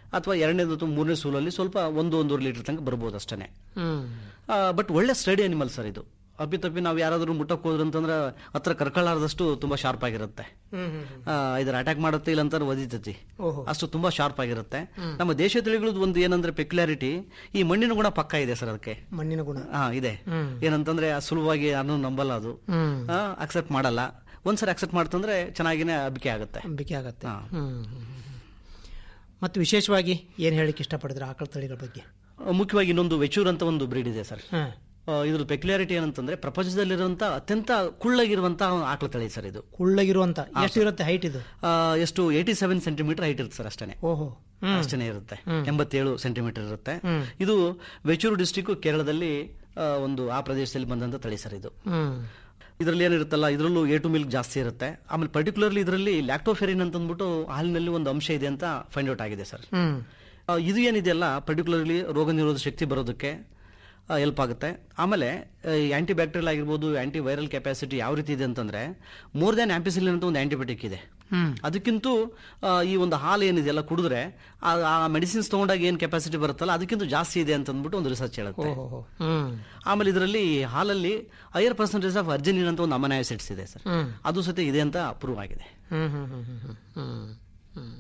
ಅಥವಾ ಎರಡನೇದು ಅಥವಾ ಮೂರನೇ ಸೂಲಲ್ಲಿ ಸ್ವಲ್ಪ ಒಂದು ಒಂದೂವರೆ ಲೀಟರ್ ತನಕ ಬರ್ಬೋದು ಅಷ್ಟೇ ಹ್ಮ್ ಬಟ್ ಒಳ್ಳೆ ಸ್ಟಡಿ ಅನಿಮಲ್ ಸರ್ ಇದು ಅಪ್ಪಿ ತಪ್ಪಿ ನಾವು ಯಾರಾದ್ರೂ ಮುಟ್ಟಕ್ಕೆ ಹೋದ್ರು ಅಂತಂದ್ರೆ ಹತ್ರ ಕರ್ಕೊಳ್ಳಾರ್ದಷ್ಟು ತುಂಬಾ ಶಾರ್ಪ್ ಆಗಿರುತ್ತೆ ಹ್ಮ್ ಹ್ಮ್ ಆ, ಇದ್ರ ಅಟ್ಯಾಕ್ ಮಾಡುತ್ತೆ ಇಲ್ಲ ಅಂತಾರೆ ಒದಿತೈತಿ ಓಹೋ. ಅಷ್ಟು ತುಂಬಾ ಶಾರ್ಪ್ ಆಗಿರುತ್ತೆ ನಮ್ಮ ದೇಶ ತಳಿಗಳದ್ದು ಒಂದು ಏನಂದ್ರೆ ಪೆಕ್ಯುಲಾರಿಟಿ ಈ ಮಣ್ಣಿನ ಗುಣ ಪಕ್ಕ ಇದೆ ಸರ್ ಅದಕ್ಕೆ ಮಣ್ಣಿನ ಗುಣ ಹಾ ಇದೆ ಹ್ಮ್. ಏನಂತಂದ್ರೆ ಆ ಸುಲಭವಾಗಿ ಯಾರನ್ನೂ ನಂಬಲ್ಲ ಅದು ಹ್ಮ್ ಅಕ್ಸೆಪ್ಟ್ ಮಾಡಲ್ಲ ಒಂದ್ಸರಿ ಅಕ್ಸೆಪ್ಟ್ ಮಾಡ್ತಂದ್ರೆ ಚೆನ್ನಾಗಿನೇ ಅಬಿಕೆ ಆಗುತ್ತೆ ನಂಬಿಕೆ ಆಗತ್ತೆ ಹಾ. ಹ್ಮ್ ಹ್ಮ್, ಹ್ಮ್. ಮತ್ತು ವಿಶೇಷವಾಗಿ ಏನು ಹೇಳಿಕ್ಕೆ ಇಷ್ಟಪಡಿದ್ರೆ ಆಕಳ ತಳಿಗಳ ಬಗ್ಗೆ ಆ, ಮುಖ್ಯವಾಗಿ ಇನ್ನೊಂದು ವೆಚೂರ್ ಅಂತ ಒಂದು ಬ್ರೀಡ್ ಇದೆ ಸರ್ ಹಾ ಇದ್ರ ಪೆಕ್ಯುಲಾರಿಟಿ ಏನಂತಂದ್ರೆ ಪ್ರಪಂಚದಲ್ಲಿರುವಂತ ಅತ್ಯಂತ ಕುಳ್ಳಗಿರುವಂತಹ ಆಕಳ ತಳಿ ಸರ್ ಇದು ಕುಳ್ಳಗಿರುವಂತ ಎಷ್ಟು ಇರುತ್ತೆ ಹೈಟ್ ಇದು ಆ, ಎಷ್ಟು ಏಯ್ಟಿ ಸೆವೆನ್ ಸೆಂಟಿಮೀಟರ್ ಹೈಟ್ ಇರುತ್ತೆ ಸರ್ ಅಷ್ಟೇ ಓಹೋ ಹ್ಮ್ ಅಷ್ಟೇ ಇರುತ್ತೆ ಎಂಬತ್ತೇಳು ಸೆಂಟಿಮೀಟರ್ ಇರುತ್ತೆ ಹ್ಮ್. ಇದು ವೆಚೂರು ಡಿಸ್ಟಿಕ್ ಕೇರಳದಲ್ಲಿ ಆ, ಒಂದು ಆ ಪ್ರದೇಶದಲ್ಲಿ ಬಂದಂತ ತಳಿ ಸರ್ ಇದು ಹ್ಮ್ ಇದರಲ್ಲಿ ಏನಿರುತ್ತಲ್ಲ ಇದರಲ್ಲೂ ಎ ಟು ಮಿಲ್ಕ್ ಜಾಸ್ತಿ ಇರುತ್ತೆ ಆಮೇಲೆ ಪರ್ಟಿಕ್ಯುಲರ್ಲಿ ಇದರಲ್ಲಿ ಲ್ಯಾಕ್ಟೋಫೆರಿನ್ ಅಂತ ಅಂದ್ಬಿಟ್ಟು ಹಾಲಿನಲ್ಲಿ ಒಂದು ಅಂಶ ಇದೆ ಅಂತ ಫೈಂಡ್ ಔಟ್ ಆಗಿದೆ ಸರ್ ಹ್ಮ್ ಆ, ಇದು ಏನಿದೆಯಲ್ಲ ಪರ್ಟಿಕ್ಯುಲರ್ಲಿ ರೋಗ ನಿರೋಧಕ ಶಕ್ತಿ ಬರೋದಕ್ಕೆ ಹೆಲ್ಪ್ ಆಗುತ್ತೆ ಆಮೇಲೆ ಆಂಟಿ ಬ್ಯಾಕ್ಟೀರಿಯಲ್ ಆಗಿರ್ಬೋದು ಆಂಟಿ ವೈರಲ್ ಕೆಪಾಸಿಟಿ ಯಾವ ರೀತಿ ಇದೆ ಅಂತಂದ್ರೆ ಮೋರ್ ದ್ಯಾನ್ ಆಂಪಿಸಿಲಿನ್ ಅಂತ ಒಂದು ಆಂಟಿಬಯೋಟಿಕ್ ಇದೆ ಹ್ಮ್ ಅದಕ್ಕಿಂತ ಈ ಒಂದು ಹಾಲು ಏನಿದೆಯಲ್ಲ ಕುಡಿದ್ರೆ ಆ- ಆ ಮೆಡಿಸಿನ್ಸ್ ತಗೊಂಡಾಗ ಏನು ಕೆಪಾಸಿಟಿ ಬರುತ್ತಲ್ಲ ಅದಕ್ಕಿಂತ ಜಾಸ್ತಿ ಇದೆ ಅಂತ ಅಂದ್ಬಿಟ್ಟು ಒಂದು ರಿಸರ್ಚ್ ಹೇಳುತ್ತೆ ಓಹೋ ಹ್ಮ್ ಆಮೇಲೆ ಇದರಲ್ಲಿ ಹಾಲಲ್ಲಿ ಹೈಯರ್ ಪರ್ಸೆಂಟೇಜ್ ಆಫ್ ಅರ್ಜಿನಿನ್ ಅಂತ ಒಂದು ಅಮನ ಆಸಿಡ್ಸ್ ಇದೆ ಸರ್ ಹ್ಮ್ ಅದು ಸಹಿತ ಇದೆ ಅಂತ ಪ್ರೂವ್ ಆಗಿದೆ ಹ್ಮ್ ಹ್ಮ್ ಹ್ಮ್ ಹ್ಮ್ ಹ್ಮ್ ಹ್ಮ್ ಹ್ಮ್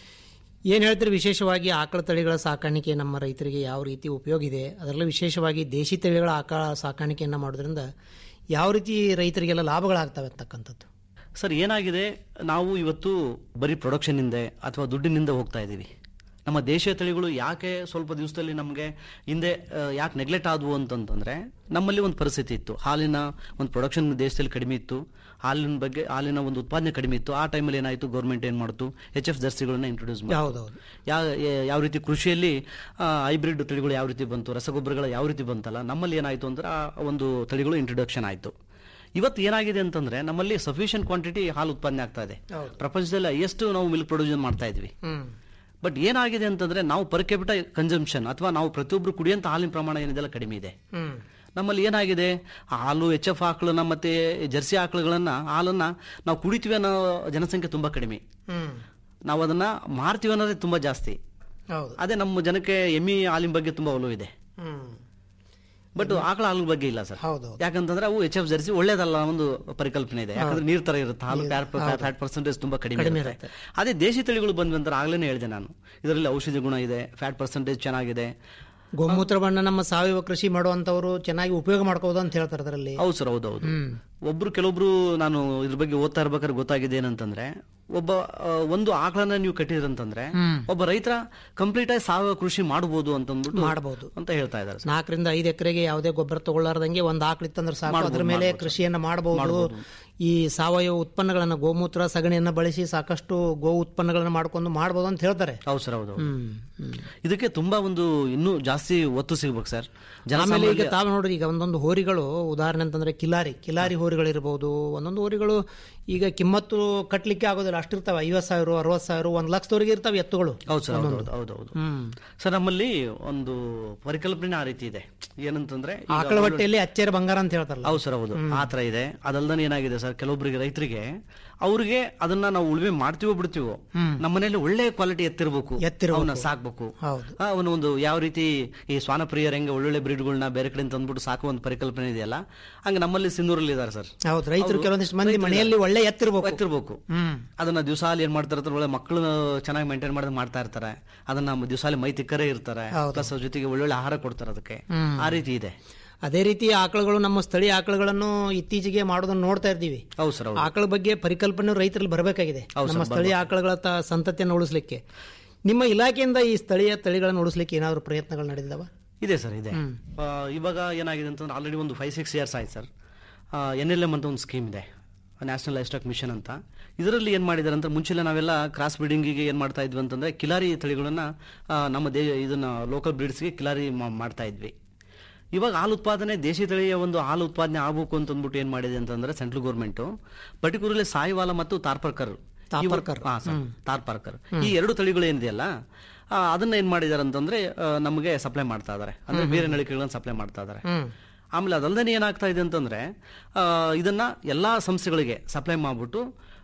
ಏನು ಹೇಳ್ತೀರಿ ವಿಶೇಷವಾಗಿ ಆಕಳ ತಳಿಗಳ ಸಾಕಾಣಿಕೆ ನಮ್ಮ ರೈತರಿಗೆ ಯಾವ ರೀತಿ ಉಪಯೋಗ ಇದೆ ಅದರಲ್ಲೂ ವಿಶೇಷವಾಗಿ ದೇಶಿ ತಳಿಗಳ ಆಕಳ ಸಾಕಾಣಿಕೆಯನ್ನು ಮಾಡೋದ್ರಿಂದ ಯಾವ ರೀತಿ ರೈತರಿಗೆಲ್ಲ ಲಾಭಗಳಾಗ್ತವೆ ಅಂತಕ್ಕಂಥದ್ದು ಸರ್ ಏನಾಗಿದೆ ನಾವು ಇವತ್ತು ಬರೀ ಪ್ರೊಡಕ್ಷನ್ನಿಂದ ಅಥವಾ ದುಡ್ಡಿನಿಂದ ಹೋಗ್ತಾ ಇದ್ದೀವಿ ನಮ್ಮ ದೇಶೀಯ ತಳಿಗಳು ಯಾಕೆ ಸ್ವಲ್ಪ ದಿವಸದಲ್ಲಿ ನಮಗೆ ಹಿಂದೆ ಆ, ಯಾಕೆ ನೆಗ್ಲೆಕ್ಟ್ ಆದವು ಅಂತಂತಂದ್ರೆ ನಮ್ಮಲ್ಲಿ ಒಂದು ಪರಿಸ್ಥಿತಿ ಇತ್ತು ಹಾಲಿನ ಒಂದು ಪ್ರೊಡಕ್ಷನ್ ದೇಶದಲ್ಲಿ ಕಡಿಮೆ ಇತ್ತು ಹಾಲಿನ ಬಗ್ಗೆ ಹಾಲಿನ ಒಂದು ಉತ್ಪಾದನೆ ಕಡಿಮೆ ಇತ್ತು ಆ ಟೈಮಲ್ಲಿ ಏನಾಯಿತು ಗೌರ್ಮೆಂಟ್ ಏನು ಮಾಡ್ತು ಎಚ್ ಎಫ್ ಜರ್ಸಿಗಳನ್ನ ಇಂಟ್ರೊಡ್ಯೂಸ್ ಮಾಡಿ ಹೌದೌದು ಯಾವ ಯಾವ ರೀತಿ ಕೃಷಿಯಲ್ಲಿ ಹೈಬ್ರಿಡ್ ತಳಿಗಳು ಯಾವ ರೀತಿ ಬಂತು ರಸಗೊಬ್ಬರಗಳು ಯಾವ ರೀತಿ ಬಂತಲ್ಲ ನಮ್ಮಲ್ಲಿ ಏನಾಯಿತು ಅಂದ್ರೆ ಆ ಒಂದು ತಳಿಗಳು ಇಂಟ್ರೊಡಕ್ಷನ್ ಆಯಿತು ಇವತ್ತು ಏನಾಗಿದೆ ಅಂತಂದ್ರೆ ನಮ್ಮಲ್ಲಿ ಸಫಿಷಿಯಂಟ್ ಕ್ವಾಂಟಿಟಿ ಹಾಲು ಉತ್ಪಾದನೆ ಆಗ್ತಾ ಇದೆ ಹೌದು. ಪ್ರಪಂಚದಲ್ಲಿ ಹೈಯೆಸ್ಟ್ ನಾವು ಮಿಲ್ಕ್ ಪ್ರೊಡ್ಯೂಸ್ ಮಾಡ್ತಾ ಇದ್ವಿ ಹ್ಮ್ ಬಟ್ ಏನಾಗಿದೆ ಅಂತಂದ್ರೆ ನಾವು ಪರ್ ಕ್ಯಾಪಿಟ ಕನ್ಸಂಪ್ಷನ್ ಅಥವಾ ನಾವು ಪ್ರತಿಯೊಬ್ಬರು ಕುಡಿಯಂತ ಹಾಲಿನ ಪ್ರಮಾಣ ಏನಿದೆಲ್ಲ ಕಡಿಮೆ ಇದೆ ಹ್ಮ್ ನಮ್ಮಲ್ಲಿ ಏನಾಗಿದೆ ಹಾಲು ಎಚ್ ಎಫ್ ಆಕಳನ್ನ ಮತ್ತೆ ಜರ್ಸಿ ಆಕಳುಗಳನ್ನ ಹಾಲನ್ನ ನಾವು ಕುಡಿತೀವಿ ಅನ್ನೋ ಜನಸಂಖ್ಯೆ ತುಂಬಾ ಕಡಿಮೆ ಹ್ಮ್ ನಾವು ಅದನ್ನ ಮಾರ್ತೀವಿ ಅನ್ನೋದೇ ತುಂಬಾ ಜಾಸ್ತಿ ಹೌದು ಅದೇ ನಮ್ಮ ಜನಕ್ಕೆ ಎಮ್ಮಿ ಹಾಲಿನ ಬಗ್ಗೆ ತುಂಬಾ ಒಲವು ಇದೆ ಹ್ಮ್ ಬಟ್ ಆಕಳ ಹಾಲಿನ ಬಗ್ಗೆ ಇಲ್ಲ ಸರ್ ಹೌದೌದು ಯಾಕಂತಂದ್ರೆ ಅವು ಎಚ್ ಎಫ್ ಜರ್ಸಿ ಒಳ್ಳೇದಲ್ಲ ಒಂದು ಪರಿಕಲ್ಪನೆ ಇದೆ ಯಾಕಂದ್ರೆ ನೀರ್ ತರ ಇರುತ್ತೆ ಹಾಲು ಫ್ಯಾಟ್ ಪರ್ಸೆಂಟೇಜ್ ತುಂಬಾ ಕಡಿಮೆ ಕಡಿಮೆ ಇರುತ್ತೆ ಅದೇ ದೇಶಿ ತಳಿಗಳು ಬಂದ್ವಿ ಅಂತ ಆಗ್ಲೇ ಹೇಳಿದೆ ನಾನು ಇದರಲ್ಲಿ ಔಷಧಿ ಗುಣ ಇದೆ ಫ್ಯಾಟ್ ಪರ್ಸೆಂಟೇಜ್ ಚೆನ್ನಾಗಿದೆ ಗೋಮೂತ್ರವನ್ನ ನಮ್ಮ ಸಾವಯವ ಕೃಷಿ ಮಾಡುವಂತವರು ಚೆನ್ನಾಗಿ ಉಪಯೋಗ ಮಾಡ್ಕೋದು ಅಂತ ಹೇಳ್ತಾರೆ ಅದರಲ್ಲಿ ಹೌದು ಸರ್ ಹೌದು ಹೌದು ಒಬ್ರು ಕೆಲವೊಬ್ರು ನಾನು ಇದ್ರ ಬಗ್ಗೆ ಓದ್ತಾ ಇರ್ಬೇಕಾದ್ರೆ ಗೊತ್ತಾಗಿದೆ ಏನಂತಂದ್ರೆ ಒಬ್ಬ ಆ, ಒಂದು ಆಕಳನ್ನ ನೀವು ಕಟ್ಟಿದ್ರಂತಂದ್ರೆ ಒಬ್ಬ ರೈತರ ಕಂಪ್ಲೀಟ್ ಆಗಿ ಸಾವಯವ ಕೃಷಿ ಮಾಡಬಹುದು ಅಂತಂದ್ಬಿಟ್ಟು ಮಾಡಬಹುದು ಅಂತ ಹೇಳ್ತಾ ಇದ್ದಾರೆ ಸರ್. ನಾಲ್ಕರಿಂದ ಐದು ಎಕರೆಗೆ ಯಾವುದೇ ಗೊಬ್ಬರ ತಗೊಳ್ಳಾರ್ದಂಗೆ ಒಂದು ಆಕಳಿತ್ತಂದ್ರೆ ಸಾಕು ಅದ್ರ ಮೇಲೆ ಕೃಷಿಯನ್ನ ಮಾಡಬಹುದು ಈ ಸಾವಯವ ಉತ್ಪನ್ನಗಳನ್ನ ಗೋಮೂತ್ರ ಸಗಣಿಯನ್ನ ಬಳಸಿ ಸಾಕಷ್ಟು ಗೋ ಉತ್ಪನ್ನಗಳನ್ನ ಮಾಡ್ಕೊಂಡು ಮಾಡಬಹುದು ಅಂತ ಹೇಳ್ತಾರೆ ಹೌದು ಸರ್ ಹೌದು ಹೌದು. ಹ್ಮ್ ಹ್ಮ್. ಇದಕ್ಕೆ ತುಂಬಾ ಒಂದು ಇನ್ನೂ ಜಾಸ್ತಿ ಒತ್ತು ಸಿಗ್ಬೇಕು ಸರ್ ಆಮೇಲೆ ಈಗ ಜನಸಾಮಾನ್ಯ ತಾವು ನೋಡ್ರಿ ಈಗ ಒಂದೊಂದು ಹೋರಿಗಳು ಉದಾಹರಣೆ ಅಂತಂದ್ರೆ ಕಿಲಾರಿ ಕಿಲಾರಿ ಹೋರಿಗಳಿರ್ಬೋದು ಒಂದೊಂದು ಹೋರಿಗಳು ಈಗ ಕಿಮ್ಮತ್ತು ಕಟ್ಲಿಕ್ಕೆ ಆಗೋದಿಲ್ಲ ಅಷ್ಟಿರ್ತಾವೆ ಐವತ್ ಸಾವಿರ ಅರವತ್ ಸಾವಿರ ಒಂದ್ ಲಕ್ಷದವರೆಗೆ ಇರ್ತಾವೆ ಎತ್ತುಗಳು ಹೌದು ಸರ್ ಹೌದು ಹೌದು ಹೌದು ಹೌದು ಹ್ಮ್ ಸರ್ ನಮ್ಮಲ್ಲಿ ಒಂದು ಪರಿಕಲ್ಪನೆ ಆ ರೀತಿ ಇದೆ ಏನಂತಂದ್ರೆ ಈಗ ಆಕಳ ಹೊಟ್ಟೆಯಲ್ಲಿ ಅಚ್ಚೇರ ಬಂಗಾರ ಅಂತ ಹೇಳ್ತಾರಲ್ಲ ಹೌದು ಸರ್ ಹೌದು ಆ ತರ ಇದೆ ಅದಲ್ದನೆ ಏನಾಗಿದೆ ಸರ್ ಕೆಲವೊಬ್ಬರಿಗೆ ರೈತರಿಗೆ ಅವ್ರಿಗೆ ಅದನ್ನ ನಾವು ಉಳುಮೆ ಮಾಡ್ತೀವೋ ಬಿಡ್ತೀವೋ ನಮ್ಮ ಮನೇಲಿ ಒಳ್ಳೆ ಕ್ವಾಲಿಟಿ ಎತ್ತಿರ್ಬೇಕು ಎತ್ತಿರ್ಬೇಕು. ಅವನ್ನ ಸಾಕ್ಬೇಕು ಹೌದು ಆ, ಅವನ ಒಂದು ಯಾವ ರೀತಿ ಈ ಶ್ವಾನಪ್ರಿಯರ ಹೆಂಗೆ ಒಳ್ಳೊಳ್ಳೆ ಬ್ರೀಡ್ಗಳನ್ನ ಬೇರೆ ಕಡೆ ತಂದ್ಬಿಟ್ಟು ಸಾಕುವ ಒಂದು ಪರಿಕಲ್ಪನೆ ಇದೆಯಲ್ಲ ಹಂಗೆ ನಮ್ಮಲ್ಲಿ ಸಿಂಧೂರಲ್ಲಿ ಇದಾರೆ ಸರ್ ಹೌದು ರೈತರು ಕೆಲವೊಂದಿಷ್ಟು ಮಂದಿ ಮನೆಯಲ್ಲಿ ಒಳ್ಳೆ ಎತ್ತಿರ್ಬೇಕು ಎತ್ತಿರ್ಬೇಕು ಹ್ಮ್ ಅದನ್ನ ದಿವಸಾಲಿ ಏನ್ ಮಾಡ್ತಾ ಇರ್ತಾರೆ ಒಳ್ಳೆ ಮಕ್ಕಳು ಚೆನ್ನಾಗಿ ಮೇಂಟೈನ್ ಮಾಡೋದು ಮಾಡ್ತಾ ಇರ್ತಾರೆ ಅದನ್ನ ದಿವಸಾಲಿ ಮೈ ತಿಕ್ಕರೇ ಇರ್ತಾರೆ ಹೌದು. ಪ್ಲಸ್ ಜೊತೆಗೆ ಒಳ್ಳೊಳ್ಳೆ ಆಹಾರ ಕೊಡ್ತಾರೆ ಅದಕ್ಕೆ ಹ್ಮ್. ಆ ರೀತಿ ಇದೆ ಅದೇ ರೀತಿ ಆಕಳುಗಳು ನಮ್ಮ ಸ್ಥಳೀಯ ಆಕಳುಗಳನ್ನು ಇತ್ತೀಚೆಗೆ ಮಾಡೋದನ್ನ ನೋಡ್ತಾ ಇದ್ದೀವಿ ಹೌದು ಸರ್ ಹೌದು ಆಕಳ ಬಗ್ಗೆ ಪರಿಕಲ್ಪನೆ ರೈತರಲ್ಲಿ ಬರಬೇಕಾಗಿದೆ ಹೌದು ನಮ್ಮ ಸರ್, ಸ್ಥಳೀಯ ಆಕಳುಗಳ ತ- ಸಂತತಿಯನ್ನು ಉಳಿಸ್ಲಿಕ್ಕೆ ನಿಮ್ಮ ಇಲಾಖೆಯಿಂದ ಈ ಸ್ಥಳೀಯ ತಳಿಗಳನ್ನು ಉಳಿಸ್ಲಿಕ್ಕೆ ಏನಾದರೂ ಪ್ರಯತ್ನಗಳು ನಡೆದಿದ್ದಾವ ಇದೆ ಸರ್ ಇದೆ ಆ, ಇವಾಗ ಏನಾಗಿದೆ ಅಂತಂದ್ರೆ ಆಲ್ರೆಡಿ ಒಂದು ಫೈವ್ ಸಿಕ್ಸ್ ಇಯರ್ಸ್ ಆಯ್ತು ಸರ್ ಎನ್ ಎಲ್ ಎಮ್ ಅಂತ ಒಂದು ಸ್ಕೀಮ್ ಇದೆ ನ್ಯಾಷನಲ್ ಲೈಫ್ ಸ್ಟಾಕ್ ಮಿಷನ್ ಅಂತ ಇದರಲ್ಲಿ ಏನು ಮಾಡಿದ್ದಾರೆ ಅಂತ ಮುಂಚೆಲ್ಲ ನಾವೆಲ್ಲ ಕ್ರಾಸ್ ಬ್ರೀಡಿಂಗಿಗೆ ಏನು ಮಾಡ್ತಾ ಇದ್ವಿ ಅಂತಂದ್ರೆ ಕಿಲಾರಿ ತಳಿಗಳನ್ನ ಆ, ನಮ್ಮ ದೇ ಇದನ್ನ ಲೋಕಲ್ ಬ್ರೀಡ್ಸ್ಗೆ ಕಿಲಾರಿ ಮಾ- ಮಾಡ್ತಾ ಇದ್ವಿ ಇವಾಗ ಹಾಲು ಉತ್ಪಾದನೆ ದೇಶಿ ತಳಿಯ ಒಂದು ಹಾಲು ಉತ್ಪಾದನೆ ಆಗಬೇಕು ಅಂತ ಅಂದ್ಬಿಟ್ಟು ಏನು ಮಾಡಿದೆ ಅಂತಂದ್ರೆ ಸೆಂಟ್ರಲ್ ಗೌರ್ಮೆಂಟ್ ಪರ್ಟಿಕ್ಯುಲರ್ಲಿ ಸಾಯಿವಾಲ ಮತ್ತು ತಾರ್ಪರ್ಕರ್ ತಾಪರ್ಕರ್. ಹಾ ಸರ್ ತಾರ್ಪಾರ್ಕರ್ ಈ ಎರಡು ತಳಿಗಳು ಏನಿದೆಯಲ್ಲ ಆ, ಅದನ್ನ ಏನ್ ಮಾಡಿದಾರೆ ಅಂತಂದ್ರೆ ಆ, ನಮಗೆ ಸಪ್ಲೈ ಮಾಡ್ತಾ ಇದಾರೆ ಅಂದ್ರೆ ಬೇರೆ ನಳಿಕೆಗಳನ್ನ ಸಪ್ಲೈ ಮಾಡ್ತಾ ಇದಾರೆ ಆಮೇಲೆ ಅದಲ್ಲದೆ ಏನಾಗ್ತಾ ಇದೆ ಅಂತಂದ್ರೆ ಆ, ಇದನ್ನ ಎಲ್ಲಾ ಸಂಸ್ಥೆಗಳಿಗೆ ಸಪ್ಲೈ ಮಾಡ್ಬಿಟ್ಟು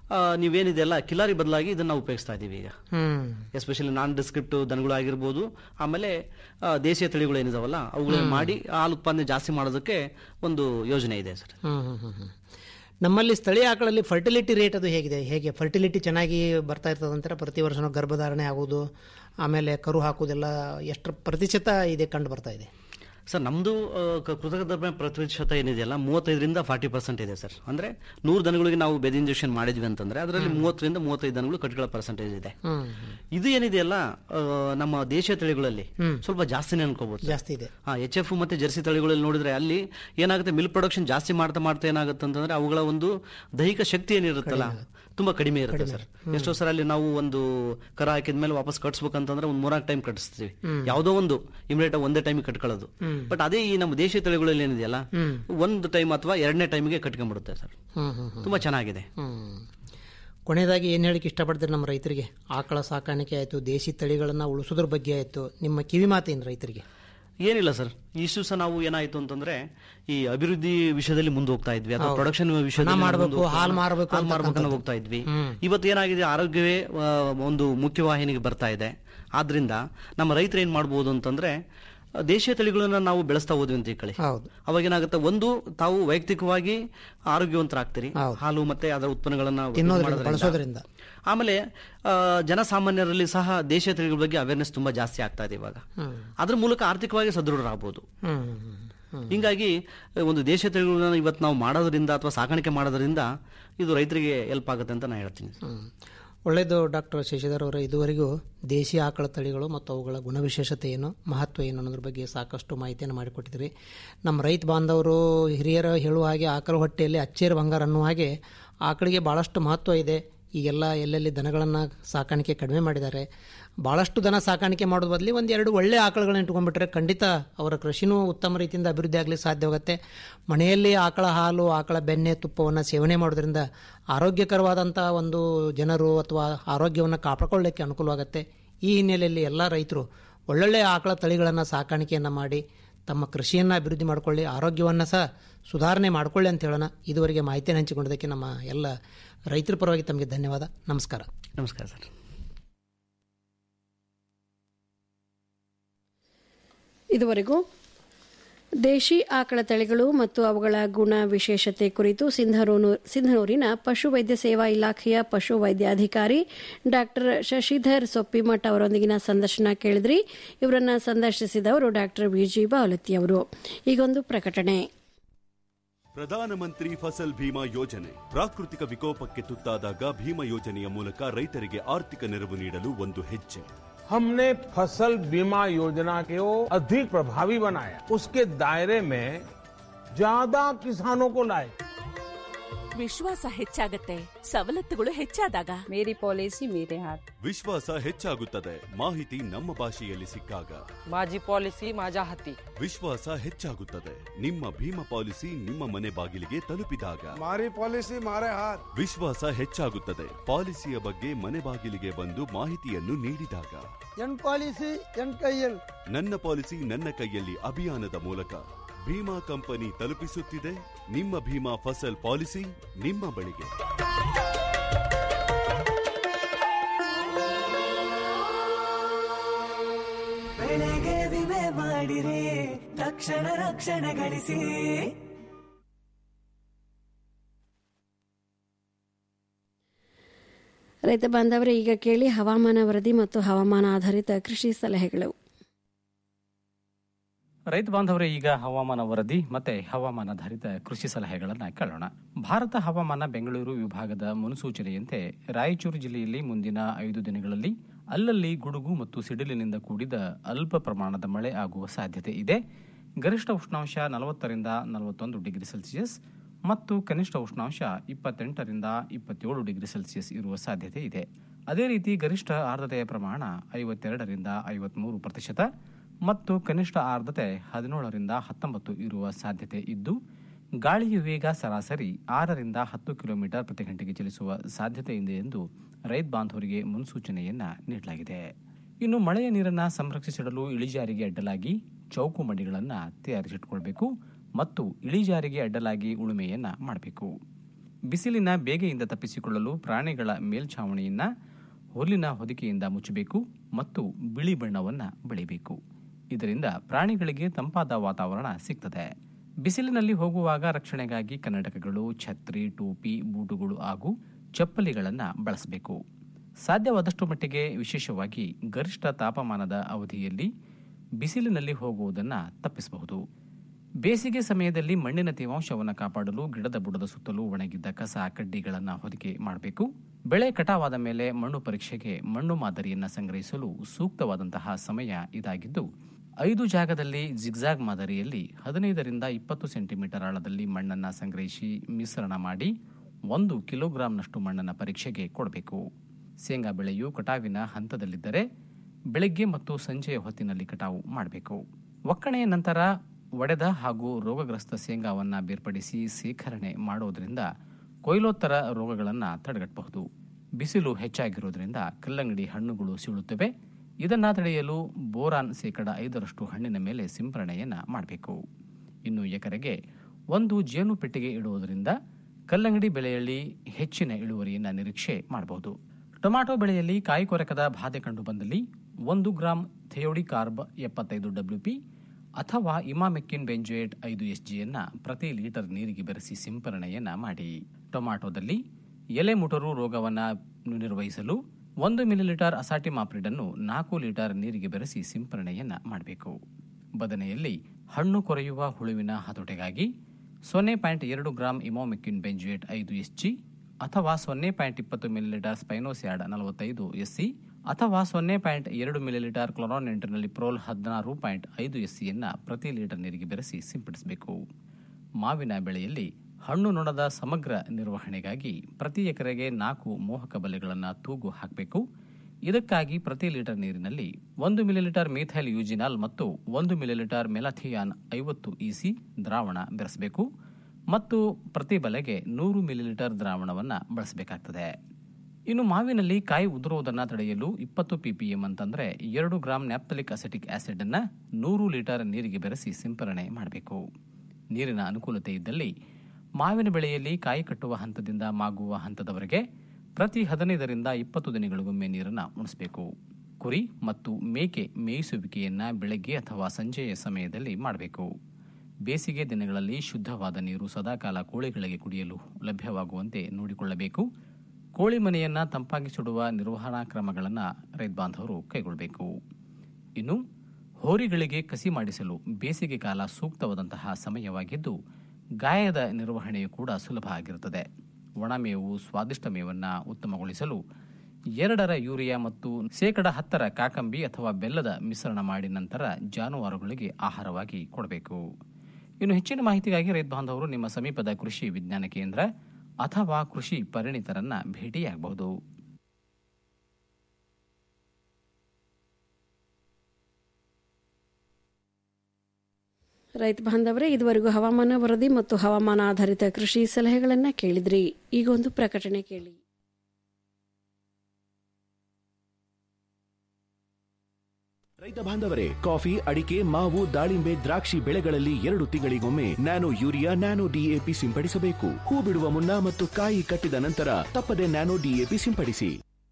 ಆ, ನೀವೇನಿದೆಯಲ್ಲ ಕಿಲಾರಿ ಬದಲಾಗಿ ಇದನ್ನ ನಾವು ಉಪಯೋಗಿಸ್ತಾ ಇದೀವಿ ಈಗ ಹ್ಮ್ ಎಸ್ಪೆಷಲಿ ನಾನ್ ಡಿಸ್ಕ್ರಿಪ್ಟಿವ್ ದನಗಳಾಗಿರ್ಬೋದು ಆಮೇಲೆ ಆ, ದೇಶೀಯ ತಳಿಗಳು ಏನಿದಾವಲ್ಲ ಅವುಗಳನ್ನ ಮಾಡಿ ಹಾಲು ಉತ್ಪಾದನೆ ಜಾಸ್ತಿ ಮಾಡೋದಕ್ಕೆ ಒಂದು ಯೋಜನೆ ಇದೆ ಸರ್ ಹ್ಮ್ ಹ್ಮ್ ಹ್ಮ್ ಹ್ಮ್. ನಮ್ಮಲ್ಲಿ ಸ್ಥಳೀಯ ಆಕಳಲ್ಲಿ ಫರ್ಟಿಲಿಟಿ ರೇಟ್ ಅದು ಹೇಗಿದೆ ಹೇಗೆ ಫರ್ಟಿಲಿಟಿ ಚೆನ್ನಾಗಿ ಬರ್ತಾ ಇರ್ತದಂತಾರೆ ಪ್ರತಿ ವರ್ಷನೂ ಗರ್ಭಧಾರಣೆ ಆಗೋದು ಆಮೇಲೆ ಕರು ಹಾಕೋದೆಲ್ಲ ಎಷ್ಟು ಪ್ರತಿಶತ ಇದೆ ಕಂಡು ಬರ್ತಾ ಇದೆ ಸರ್ ನಮ್ದು ಆ, ಕ- ಕೃತಕ ಗರ್ಭ ಪ್ರತಿಶತ ಏನಿದೆಯಲ್ಲ ಮೂವತ್ತೈದರಿಂದ ಫಾರ್ಟಿ ಪರ್ಸೆಂಟ್ ಇದೆ ಸರ್ ಅಂದ್ರೆ ನೂರು ದನಗಳಿಗೆ ನಾವು ಬೆದ್ ಇಂಜೆಕ್ಷನ್ ಮಾಡಿದ್ವಿ ಅಂತಂದ್ರೆ ಅದರಲ್ಲಿ ಮೂವತ್ತರಿಂದ ಮೂವತ್ತೈದು ದನಗಳು ಕಟ್ಕೊಳ್ಳೋ ಪರ್ಸೆಂಟೇಜ್ ಇದೆ ಹ್ಮ್ ಇದು ಏನಿದೆಯಲ್ಲ ಆ, ನಮ್ಮ ದೇಶೀಯ ತಳಿಗಳಲ್ಲಿ ಸ್ವಲ್ಪ ಜಾಸ್ತಿನೇ ಅನ್ಕೋಬಹುದು ಜಾಸ್ತಿ ಇದೆ ಹಾ ಎಚ್ ಎಫ್ ಮತ್ತೆ ಜರ್ಸಿ ತಳಿಗಳಲ್ಲಿ ನೋಡಿದ್ರೆ ಅಲ್ಲಿ ಏನಾಗುತ್ತೆ ಮಿಲ್ಕ್ ಪ್ರೊಡಕ್ಷನ್ ಜಾಸ್ತಿ ಮಾಡ್ತಾ ಮಾಡ್ತಾ ಏನಾಗುತ್ತೆ ಅಂತಂದ್ರೆ ಅವುಗಳ ಒಂದು ದೈಹಿಕ ಶಕ್ತಿ ಏನಿರುತ್ತಲ್ಲ ತುಂಬಾ ಕಡಿಮೆ ಇರುತ್ತೆ ಸರ್ ಎಷ್ಟೋ ಸಲ ಅಲ್ಲಿ ನಾವು ಒಂದು ಕರ ಹಾಕಿದ್ಮೇಲೆ ವಾಪಸ್ ಕಟ್ಸ್ಬೇಕಂತಂದ್ರೆ ಒಂದು ಮೂರ್ನಾಲ್ಕು ಟೈಮ್ ಕಟ್ಟಿಸ್ತೀವಿ ಯಾವುದೋ ಒಂದು ಇಮಿಡಿಯೇಟ್ ಒಂದೇ ಟೈಮ್ ಕಟ್ಕೊಳ್ಳೋದು ಬಟ್ ಅದೇ ಈ ನಮ್ಮ ದೇಶೀಯ ತಳಿಗಳಲ್ಲಿ ಏನಿದೆಯಲ್ಲ ಒಂದು ಟೈಮ್ ಅಥವಾ ಎರಡನೇ ಟೈಮಿಗೆ ಕಟ್ಕೊಂಡ್ಬಿಡುತ್ತೆ ಸರ್ ಹ್ಮ್ ಹ್ಮ್ ಹ್ಮ್ ತುಂಬಾ ಚೆನ್ನಾಗಿದೆ ಹ್ಮ್. ಕೊನೆಯದಾಗಿ ಏನು ಹೇಳಿಕ್ಕೆ ಇಷ್ಟಪಡ್ತೀರಿ ನಮ್ಮ ರೈತರಿಗೆ ಆಕಳ ಸಾಕಾಣಿಕೆ ಆಯಿತು ದೇಶಿ ತಳಿಗಳನ್ನು ಉಳಿಸೋದ್ರ ಬಗ್ಗೆ ಆಯಿತು ನಿಮ್ಮ ಕಿವಿ ಮಾತೇನು ರೈತರಿಗೆ ಏನಿಲ್ಲ ಸರ್ ಇಷ್ಟು ಸಹ ನಾವು ಏನಾಯ್ತು ಅಂತಂದ್ರೆ ಈ ಅಭಿವೃದ್ಧಿ ವಿಷಯದಲ್ಲಿ ಮುಂದೆ ಹೋಗ್ತಾ ಇದ್ವಿ ಅಥವಾ ಪ್ರೊಡಕ್ಷನ್ ವಿಷಯದಲ್ಲಿ ಹಣ ಮಾಡ್ಬೇಕು, ಮುಂದೆ ಹೋಗ್ತಾ- ಹಾಲ್ ಮಾರ್ಬೇಕು ಹಾಲ್ ಮಾರ್ಬೇಕು ಅನ್ನೋ ಅಂತಕ್ಕಂಥದ್ದು. ಹೋಗ್ತಾ ಇದ್ವಿ ಹ್ಮ್. ಇವತ್ತು ಏನಾಗಿದೆ ಆರೋಗ್ಯವೇ ಆ, ಒಂದು ಮುಖ್ಯವಾಹಿನಿಗೆ ಬರ್ತಾ ಇದೆ ಆದ್ರಿಂದ ನಮ್ಮ ರೈತರು ಏನ್ ಮಾಡ್ಬೋದು ಅಂತಂದ್ರೆ ಆ, ದೇಶೀಯ ತಳಿಗಳನ್ನ ನಾವು ಬೆಳೆಸ್ತಾ ಹೋದ್ವಿ ಅಂತ ಈ ಕಡೆ ಹೌದು ಅವಾಗ ಏನಾಗುತ್ತೆ ಒಂದು ತಾವು ವೈಯಕ್ತಿಕವಾಗಿ ಆರೋಗ್ಯವಂತರಾಗ್ತೀರಿ ಹಾಲು ಮತ್ತೆ ಅದರ ಉತ್ಪನ್ನಗಳನ್ನ ಇದು ತಿನ್ನೋದ್ರಿಂದ, ಮಾಡೋದ್ರಿಂದ. ಬಳಸೋದ್ರಿಂದ. ಆಮೇಲೆ ಆ, ಜನಸಾಮಾನ್ಯರಲ್ಲಿ ಸಹ ದೇಶೀಯ ತಳಿಗಳ ಬಗ್ಗೆ ಅವೇರ್ನೆಸ್ ತುಂಬಾ ಜಾಸ್ತಿ ಆಗ್ತಾ ಇದೆ ಇವಾಗ ಅದ್ರ ಮೂಲಕ ಆರ್ಥಿಕವಾಗಿ ಸದೃಢರಾಗಬಹುದು ಹ್ಮ್ ಹ್ಮ್, ಹ್ಮ್ ಹಿಂಗಾಗಿ ಒಂದು ದೇಶೀಯ ತಳಿಗಳನ್ನ ಇವತ್ತು ನಾವು ಮಾಡೋದ್ರಿಂದ ಅಥವಾ ಸಾಕಾಣಿಕೆ ಮಾಡೋದ್ರಿಂದ ಇದು ರೈತರಿಗೆ ಹೆಲ್ಪ್ ಆಗುತ್ತೆ ಅಂತ ನಾನು ಹೇಳ್ತೀನಿ ಹ್ಮ್. ಒಳ್ಳೆಯದು ಡಾಕ್ಟರ್ ಶಶಿಧರ್ ಅವರ ಇದುವರೆಗೂ ದೇಶಿ ಆಕಳ ತಳಿಗಳು ಮತ್ತು ಅವುಗಳ ಗುಣವಿಶೇಷತೆ ಏನು ಮಹತ್ವ ಏನು ಅನ್ನೋದ್ರ ಬಗ್ಗೆ ಸಾಕಷ್ಟು ಮಾಹಿತಿಯನ್ನು ಮಾಡಿಕೊಟ್ಟಿದ್ದೀರಿ ನಮ್ಮ ರೈತ ಬಾಂಧವರು ಹಿರಿಯರು ಹೇಳುವ ಹಾಗೆ ಆಕಳ ಹೊಟ್ಟೆಯಲ್ಲಿ ಅಚ್ಚೇರು ಬಂಗಾರ ಅನ್ನುವ ಹಾಗೆ ಆಕಳಿಗೆ ಭಾಳಷ್ಟು ಮಹತ್ವ ಇದೆ ಈಗೆಲ್ಲ ಎಲ್ಲೆಲ್ಲಿ ದನಗಳನ್ನು ಸಾಕಾಣಿಕೆ ಕಡಿಮೆ ಮಾಡಿದ್ದಾರೆ ಭಾಳಷ್ಟು ದನ ಸಾಕಾಣಿಕೆ ಮಾಡೋದ್ ಬದಲಿ ಒಂದು ಎರಡು ಒಳ್ಳೆ ಆಕಳುಗಳನ್ನ ಇಟ್ಕೊಂಡ್ಬಿಟ್ರೆ ಖಂಡಿತ ಅವರ ಕೃಷಿನೂ ಉತ್ತಮ ರೀತಿಯಿಂದ ಅಭಿವೃದ್ಧಿ ಆಗಲಿ ಸಾಧ್ಯವಾಗುತ್ತೆ ಮನೆಯಲ್ಲಿ ಆಕಳ ಹಾಲು ಆಕಳ ಬೆಣ್ಣೆ ತುಪ್ಪವನ್ನು ಸೇವನೆ ಮಾಡೋದ್ರಿಂದ ಆರೋಗ್ಯಕರವಾದಂಥ ಒಂದು ಜನರು ಅಥವಾ ಆರೋಗ್ಯವನ್ನು ಕಾಪಾಡಿಕೊಳ್ಳಿಕ್ಕೆ ಅನುಕೂಲವಾಗುತ್ತೆ ಈ ಹಿನ್ನೆಲೆಯಲ್ಲಿ ಎಲ್ಲ ರೈತರು ಒಳ್ಳೊಳ್ಳೆ ಆಕಳ ತಳಿಗಳನ್ನು ಸಾಕಾಣಿಕೆಯನ್ನು ಮಾಡಿ ತಮ್ಮ ಕೃಷಿಯನ್ನು ಅಭಿವೃದ್ಧಿ ಮಾಡಿಕೊಳ್ಳಿ ಆರೋಗ್ಯವನ್ನು ಸಹ ಸುಧಾರಣೆ ಮಾಡಿಕೊಳ್ಳಿ ಅಂತ ಹೇಳೋಣ ಇದುವರೆಗೆ ಮಾಹಿತಿಯನ್ನು ಹಂಚಿಕೊಂಡದಕ್ಕೆ ನಮ್ಮ ಎಲ್ಲ ರೈತರ ಪರವಾಗಿ ತಮಗೆ ಧನ್ಯವಾದ ನಮಸ್ಕಾರ ನಮಸ್ಕಾರ ಸರ್ ಇದುವರೆಗೂ ದೇಶಿ ಆಕಳ ತಳಿಗಳು ಮತ್ತು ಅವುಗಳ ಗುಣ ವಿಶೇಷತೆ ಕುರಿತು ಸಿಂಧನೂರು ಸಿಂಧನೂರಿನ ಪಶುವೈದ್ಯ ಸೇವಾ ಇಲಾಖೆಯ ಪಶು ವೈದ್ಯಾಧಿಕಾರಿ ಡಾಕ್ಟರ್ ಶಶಿಧರ್ ಸೊಪ್ಪಿಮಠ್ ಅವರೊಂದಿಗಿನ ಸಂದರ್ಶನ ಕೇಳಿದ್ರಿ ಇವರನ್ನ ಸಂದರ್ಶಿಸಿದವರು ಡಾಕ್ಟರ್ ವಿಜಿ ಬಾವಲತ್ತಿ ಅವರು ಈಗೊಂದು ಪ್ರಕಟಣೆ ಪ್ರಧಾನಮಂತ್ರಿ ಫಸಲ್ ಭೀಮಾ ಯೋಜನೆ ಪ್ರಾಕೃತಿಕ ವಿಕೋಪಕ್ಕೆ ತುತ್ತಾದಾಗ ಭೀಮಾ ಯೋಜನೆಯ ಮೂಲಕ ರೈತರಿಗೆ ಆರ್ಥಿಕ ನೆರವು ನೀಡಲು ಒಂದು ಹೆಜ್ಜೆ हमने फसल बीमा योजना को अधिक प्रभावी बनाया उसके दायरे में ज्यादा किसानों को लाए ವಿಶ್ವಾಸ ಹೆಚ್ಚಾಗತ್ತೆ ಸವಲತ್ತುಗಳು ಹೆಚ್ಚಾದಾಗ ಮೇರಿ ಪಾಲಿಸಿ ಮೇರೆ ಹಾತ್ ವಿಶ್ವಾಸ ಹೆಚ್ಚಾಗುತ್ತದೆ ಮಾಹಿತಿ ನಮ್ಮ ಭಾಷೆಯಲ್ಲಿ ಸಿಕ್ಕಾಗ माझी पॉलिसी माझ्या हाती ವಿಶ್ವಾಸ ಹೆಚ್ಚಾಗುತ್ತದೆ ನಿಮ್ಮ ಭೀಮಾ ಪಾಲಿಸಿ ನಿಮ್ಮ ಮನೆ ಬಾಗಿಲಿಗೆ ತಲುಪಿದಾಗ મારી પોલિસી મારે હાથ ವಿಶ್ವಾಸ ಹೆಚ್ಚಾಗುತ್ತದೆ ಪಾಲಿಸಿಯ ಬಗ್ಗೆ ಮನೆ ಬಾಗಿಲಿಗೆ ಬಂದು ಮಾಹಿತಿಯನ್ನು ನೀಡಿದಾಗ ಎನ್ ಪಾಲಿಸಿ ಎನ್ ಕೈಯಲ್ಲಿ ನನ್ನ ಪಾಲಿಸಿ ನನ್ನ ಕೈಯಲ್ಲಿ ಅಭಿಯಾನದ ಮೂಲಕ ಭೀಮಾ ಕಂಪನಿ ತಲುಪಿಸುತ್ತಿದೆ ನಿಮ್ಮ ಭೀಮಾ ಫಸಲ್ ಪಾಲಿಸಿ ನಿಮ್ಮ ಬಳಿಗೆ ಬೆಳೆಗೆ ವಿಮೆ ಮಾಡಿರಿ ತಕ್ಷಣ ರಕ್ಷಣೆ ಗಳಿಸಿ ರೈತ ಬಾಂಧವರೇ ಈಗ ಕೇಳಿ ಹವಾಮಾನ ವರದಿ ಮತ್ತು ಹವಾಮಾನ ಆಧಾರಿತ ಕೃಷಿ ಸಲಹೆಗಳು ರೈತ ಬಾಂಧವರೇ ಈಗ ಹವಾಮಾನ ವರದಿ ಮತ್ತೆ ಹವಾಮಾನಾಧಾರಿತ ಕೃಷಿ ಸಲಹೆಗಳನ್ನ ಕೇಳೋಣ ಭಾರತ ಹವಾಮಾನ ಬೆಂಗಳೂರು ವಿಭಾಗದ ಮುನ್ಸೂಚನೆಯಂತೆ ರಾಯಚೂರು ಜಿಲ್ಲೆಯಲ್ಲಿ ಮುಂದಿನ ಐದು ದಿನಗಳಲ್ಲಿ ಅಲ್ಲಲ್ಲಿ ಗುಡುಗು ಮತ್ತು ಸಿಡಿಲಿನಿಂದ ಕೂಡಿದ ಅಲ್ಪ ಪ್ರಮಾಣದ ಮಳೆ ಆಗುವ ಸಾಧ್ಯತೆ ಇದೆ ಗರಿಷ್ಠ ಉಷ್ಣಾಂಶ ನಲವತ್ತರಿಂದ ನಲವತ್ತೊಂದು ಡಿಗ್ರಿ ಸೆಲ್ಸಿಯಸ್ ಮತ್ತು ಕನಿಷ್ಠ ಉಷ್ಣಾಂಶ ಇಪ್ಪತ್ತೆಂಟರಿಂದ ಇಪ್ಪತ್ತೇಳು ಡಿಗ್ರಿ ಸೆಲ್ಸಿಯಸ್ ಇರುವ ಸಾಧ್ಯತೆ ಇದೆ ಅದೇ ರೀತಿ ಗರಿಷ್ಠ ಆರ್ದ್ರತೆಯ ಪ್ರಮಾಣ ಐವತ್ತೆರಡರಿಂದ ಐವತ್ಮೂರು ಪ್ರತಿಶತ ಮತ್ತು ಕನಿಷ್ಠ ಆರ್ದ್ರತೆ ಹದಿನೇಳರಿಂದ ಹತ್ತೊಂಬತ್ತು ಇರುವ ಸಾಧ್ಯತೆ ಇದ್ದು ಗಾಳಿಯ ವೇಗ ಸರಾಸರಿ ಆರರಿಂದ ಹತ್ತು ಕಿಲೋಮೀಟರ್ ಪ್ರತಿ ಗಂಟೆಗೆ ಚಲಿಸುವ ಸಾಧ್ಯತೆ ಇದೆ ಎಂದು ರೈತ ಬಾಂಧವರಿಗೆ ಮುನ್ಸೂಚನೆಯನ್ನ ನೀಡಲಾಗಿದೆ ಇನ್ನು ಮಳೆಯ ನೀರನ್ನು ಸಂರಕ್ಷಿಸಿಡಲು ಇಳಿಜಾರಿಗೆ ಅಡ್ಡಲಾಗಿ ಚೌಕು ಮಡಿಗಳನ್ನು ತಯಾರಿಸಿಟ್ಕೊಳ್ಬೇಕು ಮತ್ತು ಇಳಿಜಾರಿಗೆ ಅಡ್ಡಲಾಗಿ ಉಳುಮೆಯನ್ನ ಮಾಡಬೇಕು ಬಿಸಿಲಿನ ಬೇಗೆಯಿಂದ ತಪ್ಪಿಸಿಕೊಳ್ಳಲು ಪ್ರಾಣಿಗಳ ಮೇಲ್ಛಾವಣಿಯನ್ನ ಹುಲ್ಲಿನ ಹೊದಿಕೆಯಿಂದ ಮುಚ್ಚಬೇಕು ಮತ್ತು ಬಿಳಿ ಬಣ್ಣವನ್ನ ಬೆಳಿಬೇಕು ಇದರಿಂದ ಪ್ರಾಣಿಗಳಿಗೆ ತಂಪಾದ ವಾತಾವರಣ ಸಿಗ್ತದೆ ಬಿಸಿಲಿನಲ್ಲಿ ಹೋಗುವಾಗ ರಕ್ಷಣೆಗಾಗಿ ಕನ್ನಡಕಗಳು ಛತ್ರಿ ಟೋಪಿ ಬೂಟುಗಳು ಹಾಗೂ ಚಪ್ಪಲಿಗಳನ್ನು ಬಳಸಬೇಕು ಸಾಧ್ಯವಾದಷ್ಟು ಮಟ್ಟಿಗೆ ವಿಶೇಷವಾಗಿ ಗರಿಷ್ಠ ತಾಪಮಾನದ ಅವಧಿಯಲ್ಲಿ ಬಿಸಿಲಿನಲ್ಲಿ ಹೋಗುವುದನ್ನು ತಪ್ಪಿಸಬಹುದು ಬೇಸಿಗೆ ಸಮಯದಲ್ಲಿ ಮಣ್ಣಿನ ತೇವಾಂಶವನ್ನು ಕಾಪಾಡಲು ಗಿಡದ ಬುಡದ ಸುತ್ತಲೂ ಒಣಗಿದ್ದ ಕಸ ಕಡ್ಡಿಗಳನ್ನು ಹೊದಿಕೆ ಮಾಡಬೇಕು ಬೆಳೆ ಕಟಾವಾದ ಮೇಲೆ ಮಣ್ಣು ಪರೀಕ್ಷೆಗೆ ಮಣ್ಣು ಮಾದರಿಯನ್ನು ಸಂಗ್ರಹಿಸಲು ಸೂಕ್ತವಾದಂತಹ ಸಮಯ ಇದಾಗಿದ್ದು ಐದು ಜಾಗದಲ್ಲಿ ಜಿಗ್ಜಾಗ್ ಮಾದರಿಯಲ್ಲಿ ಹದಿನೈದರಿಂದ ಇಪ್ಪತ್ತು ಸೆಂಟಿಮೀಟರ್ ಆಳದಲ್ಲಿ ಮಣ್ಣನ್ನು ಸಂಗ್ರಹಿಸಿ ಮಿಶ್ರಣ ಮಾಡಿ ಒಂದು ಕಿಲೋಗ್ರಾಂನಷ್ಟು ಮಣ್ಣನ್ನು ಪರೀಕ್ಷೆಗೆ ಕೊಡಬೇಕು ಶೇಂಗಾ ಬೆಳೆಯು ಕಟಾವಿನ ಹಂತದಲ್ಲಿದ್ದರೆ ಬೆಳಗ್ಗೆ ಮತ್ತು ಸಂಜೆಯ ಹೊತ್ತಿನಲ್ಲಿ ಕಟಾವು ಮಾಡಬೇಕು ಒಕ್ಕಣೆಯ ನಂತರ ಒಡೆದ ಹಾಗೂ ರೋಗಗ್ರಸ್ತ ಶೇಂಗಾವನ್ನು ಬೇರ್ಪಡಿಸಿ ಶೇಖರಣೆ ಮಾಡೋದ್ರಿಂದ ಕೊಯ್ಲೋತ್ತರ ರೋಗಗಳನ್ನು ತಡೆಗಟ್ಟಬಹುದು ಬಿಸಿಲು ಹೆಚ್ಚಾಗಿರುವುದರಿಂದ ಕಲ್ಲಂಗಡಿ ಹಣ್ಣುಗಳು ಸೀಳುತ್ತವೆ ಇದನ್ನು ತಡೆಯಲು ಬೋರಾನ್ ಶೇಕಡ ಐದರಷ್ಟು ಹಣ್ಣಿನ ಮೇಲೆ ಸಿಂಪರಣೆಯನ್ನು ಮಾಡಬೇಕು ಇನ್ನು ಎಕರೆಗೆ ಒಂದು ಜೇನು ಪೆಟ್ಟಿಗೆ ಇಡುವುದರಿಂದ ಕಲ್ಲಂಗಡಿ ಬೆಳೆಯಲ್ಲಿ ಹೆಚ್ಚಿನ ಇಳುವರಿಯನ್ನು ನಿರೀಕ್ಷೆ ಮಾಡಬಹುದು ಟೊಮ್ಯಾಟೊ ಬೆಳೆಯಲ್ಲಿ ಕಾಯಿ ಕೊರಕದ ಬಾಧೆ ಕಂಡು ಬಂದಲ್ಲಿ ಒಂದು ಗ್ರಾಂ ಥೆಯೋಡಿ ಕಾರ್ಬ್ ಎಪ್ಪತ್ತೈದು ಡಬ್ಲ್ಯೂಪಿ ಅಥವಾ ಇಮಾಮೆಕ್ಕಿನ್ ಬೆಂಜುಯೇಟ್ ಐದು ಎಸ್ ಜಿಯನ್ನು ಪ್ರತಿ ಲೀಟರ್ ನೀರಿಗೆ ಬೆರೆಸಿ ಸಿಂಪರಣೆಯನ್ನ ಮಾಡಿ ಟೊಮ್ಯಾಟೊದಲ್ಲಿ ಎಲೆ ಮುಟರು ರೋಗವನ್ನು ನಿರ್ವಹಿಸಲು ಒಂದು ಮಿಲಿಲೀಟರ್ ಅಸಾಟಿಮಾಪ್ರಿಡ್ ಅನ್ನು ನಾಲ್ಕು ಲೀಟರ್ ನೀರಿಗೆ ಬೆರೆಸಿ ಸಿಂಪರಣೆಯನ್ನ ಮಾಡಬೇಕು ಬದನೆಯಲ್ಲಿ ಹಣ್ಣು ಕೊರೆಯುವ ಹುಳುವಿನ ಹತೋಟೆಗಾಗಿ ಸೊನ್ನೆ ಪಾಯಿಂಟ್ ಎರಡು ಗ್ರಾಂ ಇಮೋಮೆಕ್ಕಿನ್ ಬೆಂಜುಯೇಟ್ ಐದು ಎಸ್ ಜಿ ಅಥವಾ ಸೊನ್ನೆ ಪಾಯಿಂಟ್ ಇಪ್ಪತ್ತು ಮಿಲಿಲೀಟರ್ ಸ್ಪೈನೋಸ್ಯಾಡ್ ನಲವತ್ತೈದು ಎಸ್ಸಿ ಅಥವಾ ಸೊನ್ನೆ ಪಾಯಿಂಟ್ ಎರಡು ಮಿಲಿಲೀಟರ್ ಕ್ಲೊರಾನೆಂಟ್ನಲ್ಲಿ ಪ್ರೋಲ್ ಹದಿನಾರು ಪಾಯಿಂಟ್ ಐದು ಎಸ್ಸಿಯನ್ನು ಪ್ರತಿ ಲೀಟರ್ ನೀರಿಗೆ ಬೆರೆಸಿ ಸಿಂಪಡಿಸಬೇಕು ಮಾವಿನ ಬೆಳೆಯಲ್ಲಿ ಹಣ್ಣು ನೊಣದ ಸಮಗ್ರ ನಿರ್ವಹಣೆಗಾಗಿ ಪ್ರತಿ ಎಕರೆಗೆ ನಾಲ್ಕು ಮೋಹಕ ಬಲೆಗಳನ್ನು ತೂಗು ಹಾಕಬೇಕು ಇದಕ್ಕಾಗಿ ಪ್ರತಿ ಲೀಟರ್ ನೀರಿನಲ್ಲಿ ಒಂದು ಮಿಲಿಲೀಟರ್ ಮೀಥೈಲ್ ಯೂಜಿನಾಲ್ ಮತ್ತು ಒಂದು ಮಿಲಿಲೀಟರ್ ಮೆಲಾಥಿಯಾನ್ ಐವತ್ತು ಇಸಿ ದ್ರಾವಣ ಬೆರೆಸಬೇಕು ಮತ್ತು ಪ್ರತಿ ಬಲೆಗೆ ನೂರು ಮಿಲಿಲೀಟರ್ ದ್ರಾವಣವನ್ನು ಬಳಸಬೇಕಾಗ್ತದೆ ಇನ್ನು ಮಾವಿನಲ್ಲಿ ಕಾಯಿ ಉದುರುವುದನ್ನು ತಡೆಯಲು ಇಪ್ಪತ್ತು ಪಿಪಿಎಂ ಅಂತಂದ್ರೆ ಎರಡು ಗ್ರಾಂ ನ್ಯಾಪ್ತಲಿಕ್ ಅಸೆಟಿಕ್ ಆಸಿಡ್ ಅನ್ನ ನೂರು ಲೀಟರ್ ನೀರಿಗೆ ಬೆರೆಸಿ ಸಿಂಪರಣೆ ಮಾಡಬೇಕು ನೀರಿನ ಅನುಕೂಲತೆ ಇದ್ದಲ್ಲಿ ಮಾವಿನ ಬೆಳೆಯಲ್ಲಿ ಕಾಯಿ ಕಟ್ಟುವ ಹಂತದಿಂದ ಮಾಗುವ ಹಂತದವರೆಗೆ ಪ್ರತಿ ಹದಿನೈದರಿಂದ ಇಪ್ಪತ್ತು ದಿನಗಳಿಗೊಮ್ಮೆ ನೀರನ್ನು ಉಣಿಸಬೇಕು ಕುರಿ ಮತ್ತು ಮೇಕೆ ಮೇಯಿಸುವಿಕೆಯನ್ನ ಬೆಳಗ್ಗೆ ಅಥವಾ ಸಂಜೆಯ ಸಮಯದಲ್ಲಿ ಮಾಡಬೇಕು ಬೇಸಿಗೆ ದಿನಗಳಲ್ಲಿ ಶುದ್ಧವಾದ ನೀರು ಸದಾಕಾಲ ಕೋಳಿಗಳಿಗೆ ಕುಡಿಯಲು ಲಭ್ಯವಾಗುವಂತೆ ನೋಡಿಕೊಳ್ಳಬೇಕು ಕೋಳಿ ಮನೆಯನ್ನ ತಂಪಾಗಿಸಿಡುವ ನಿರ್ವಹಣಾ ಕ್ರಮಗಳನ್ನು ರೈತ ಬಾಂಧವರು ಕೈಗೊಳ್ಳಬೇಕು ಇನ್ನು ಹೋರಿಗಳಿಗೆ ಕಸಿ ಮಾಡಿಸಲು ಬೇಸಿಗೆ ಕಾಲ ಸೂಕ್ತವಾದಂತಹ ಸಮಯವಾಗಿದ್ದು ಗಾಯದ ನಿರ್ವಹಣೆಯು ಕೂಡ ಸುಲಭ ಆಗಿರುತ್ತದೆ ಒಣಮೇವು ಸ್ವಾದಿಷ್ಟ ಮೇವನ್ನು ಉತ್ತಮಗೊಳಿಸಲು ಎರಡರ ಯೂರಿಯಾ ಮತ್ತು ಶೇಕಡ ಹತ್ತರ ಕಾಕಂಬಿ ಅಥವಾ ಬೆಲ್ಲದ ಮಿಶ್ರಣ ಮಾಡಿ ನಂತರ ಜಾನುವಾರುಗಳಿಗೆ ಆಹಾರವಾಗಿ ಕೊಡಬೇಕು ಇನ್ನು ಹೆಚ್ಚಿನ ಮಾಹಿತಿಗಾಗಿ ರೈತ ಬಾಂಧವರು ನಿಮ್ಮ ಸಮೀಪದ ಕೃಷಿ ವಿಜ್ಞಾನ ಕೇಂದ್ರ ಅಥವಾ ಕೃಷಿ ಪರಿಣಿತರನ್ನ ಭೇಟಿಯಾಗಬಹುದು ರೈತ ಬಾಂಧವರೇ ಇದುವರೆಗೂ ಹವಾಮಾನ ವರದಿ ಮತ್ತು ಹವಾಮಾನ ಆಧಾರಿತ ಕೃಷಿ ಸಲಹೆಗಳನ್ನು ಕೇಳಿದ್ರಿ ಈಗ ಒಂದು ಪ್ರಕಟಣೆ ಕೇಳಿ ರೈತ ಬಾಂಧವರೇ ಕಾಫಿ ಅಡಿಕೆ ಮಾವು ದಾಳಿಂಬೆ ದ್ರಾಕ್ಷಿ ಬೆಳೆಗಳಲ್ಲಿ ಎರಡು ತಿಂಗಳಿಗೊಮ್ಮೆ ನ್ಯಾನೋ ಯೂರಿಯಾ ನ್ಯಾನೋ ಡಿಎಪಿ ಸಿಂಪಡಿಸಬೇಕು ಹೂ ಬಿಡುವ ಮುನ್ನ ಮತ್ತು ಕಾಯಿ ಕಟ್ಟಿದ ನಂತರ ತಪ್ಪದೆ ನ್ಯಾನೋ ಡಿಎಪಿ ಸಿಂಪಡಿಸಿ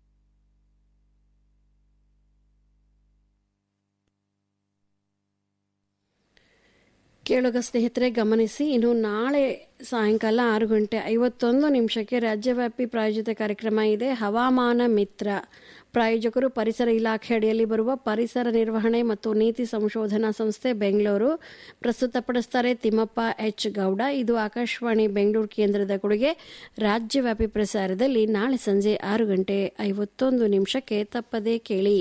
ಕೇಳುಗ ಸ್ನೇಹಿತರೆ ಗಮನಿಸಿ ಇನ್ನು ನಾಳೆ ಸಾಯಂಕಾಲ ಆರು ಗಂಟೆ ಐವತ್ತೊಂದು ನಿಮಿಷಕ್ಕೆ ರಾಜ್ಯವ್ಯಾಪಿ ಪ್ರಾಯೋಜಿತ ಕಾರ್ಯಕ್ರಮ ಇದೆ ಹವಾಮಾನ ಮಿತ್ರ ಪ್ರಾಯೋಜಕರು ಪರಿಸರ ಇಲಾಖೆ ಅಡಿಯಲ್ಲಿ ಬರುವ ಪರಿಸರ ನಿರ್ವಹಣೆ ಮತ್ತು ನೀತಿ ಸಂಶೋಧನಾ ಸಂಸ್ಥೆ ಬೆಂಗಳೂರು ಪ್ರಸ್ತುತಪಡಿಸ್ತಾರೆ ತಿಮ್ಮಪ್ಪ ಎಚ್ ಗೌಡ ಇದು ಆಕಾಶವಾಣಿ ಬೆಂಗಳೂರು ಕೇಂದ್ರದ ಕೊಡುಗೆ ರಾಜ್ಯವ್ಯಾಪಿ ಪ್ರಸಾರದಲ್ಲಿ ನಾಳೆ ಸಂಜೆ ಆರು ಗಂಟೆ ಐವತ್ತೊಂದು ನಿಮಿಷಕ್ಕೆ ತಪ್ಪದೇ ಕೇಳಿ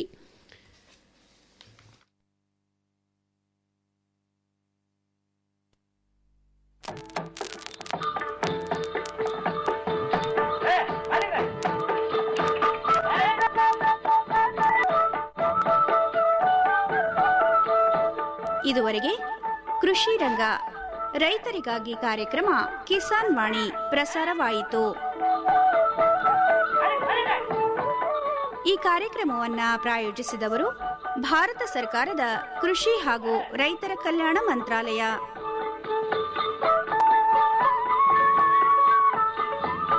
ಇದುವರೆಗೆ ಕೃಷಿ ರಂಗ ರೈತರಿಗಾಗಿ ಕಾರ್ಯಕ್ರಮ ಕಿಸಾನ್ ವಾಣಿ ಪ್ರಸಾರವಾಯಿತು ಈ ಕಾರ್ಯಕ್ರಮವನ್ನ ಪ್ರಾಯೋಜಿಸಿದವರು ಭಾರತ ಸರ್ಕಾರದ ಕೃಷಿ ಹಾಗೂ ರೈತರ ಕಲ್ಯಾಣ ಮಂತ್ರಾಲಯ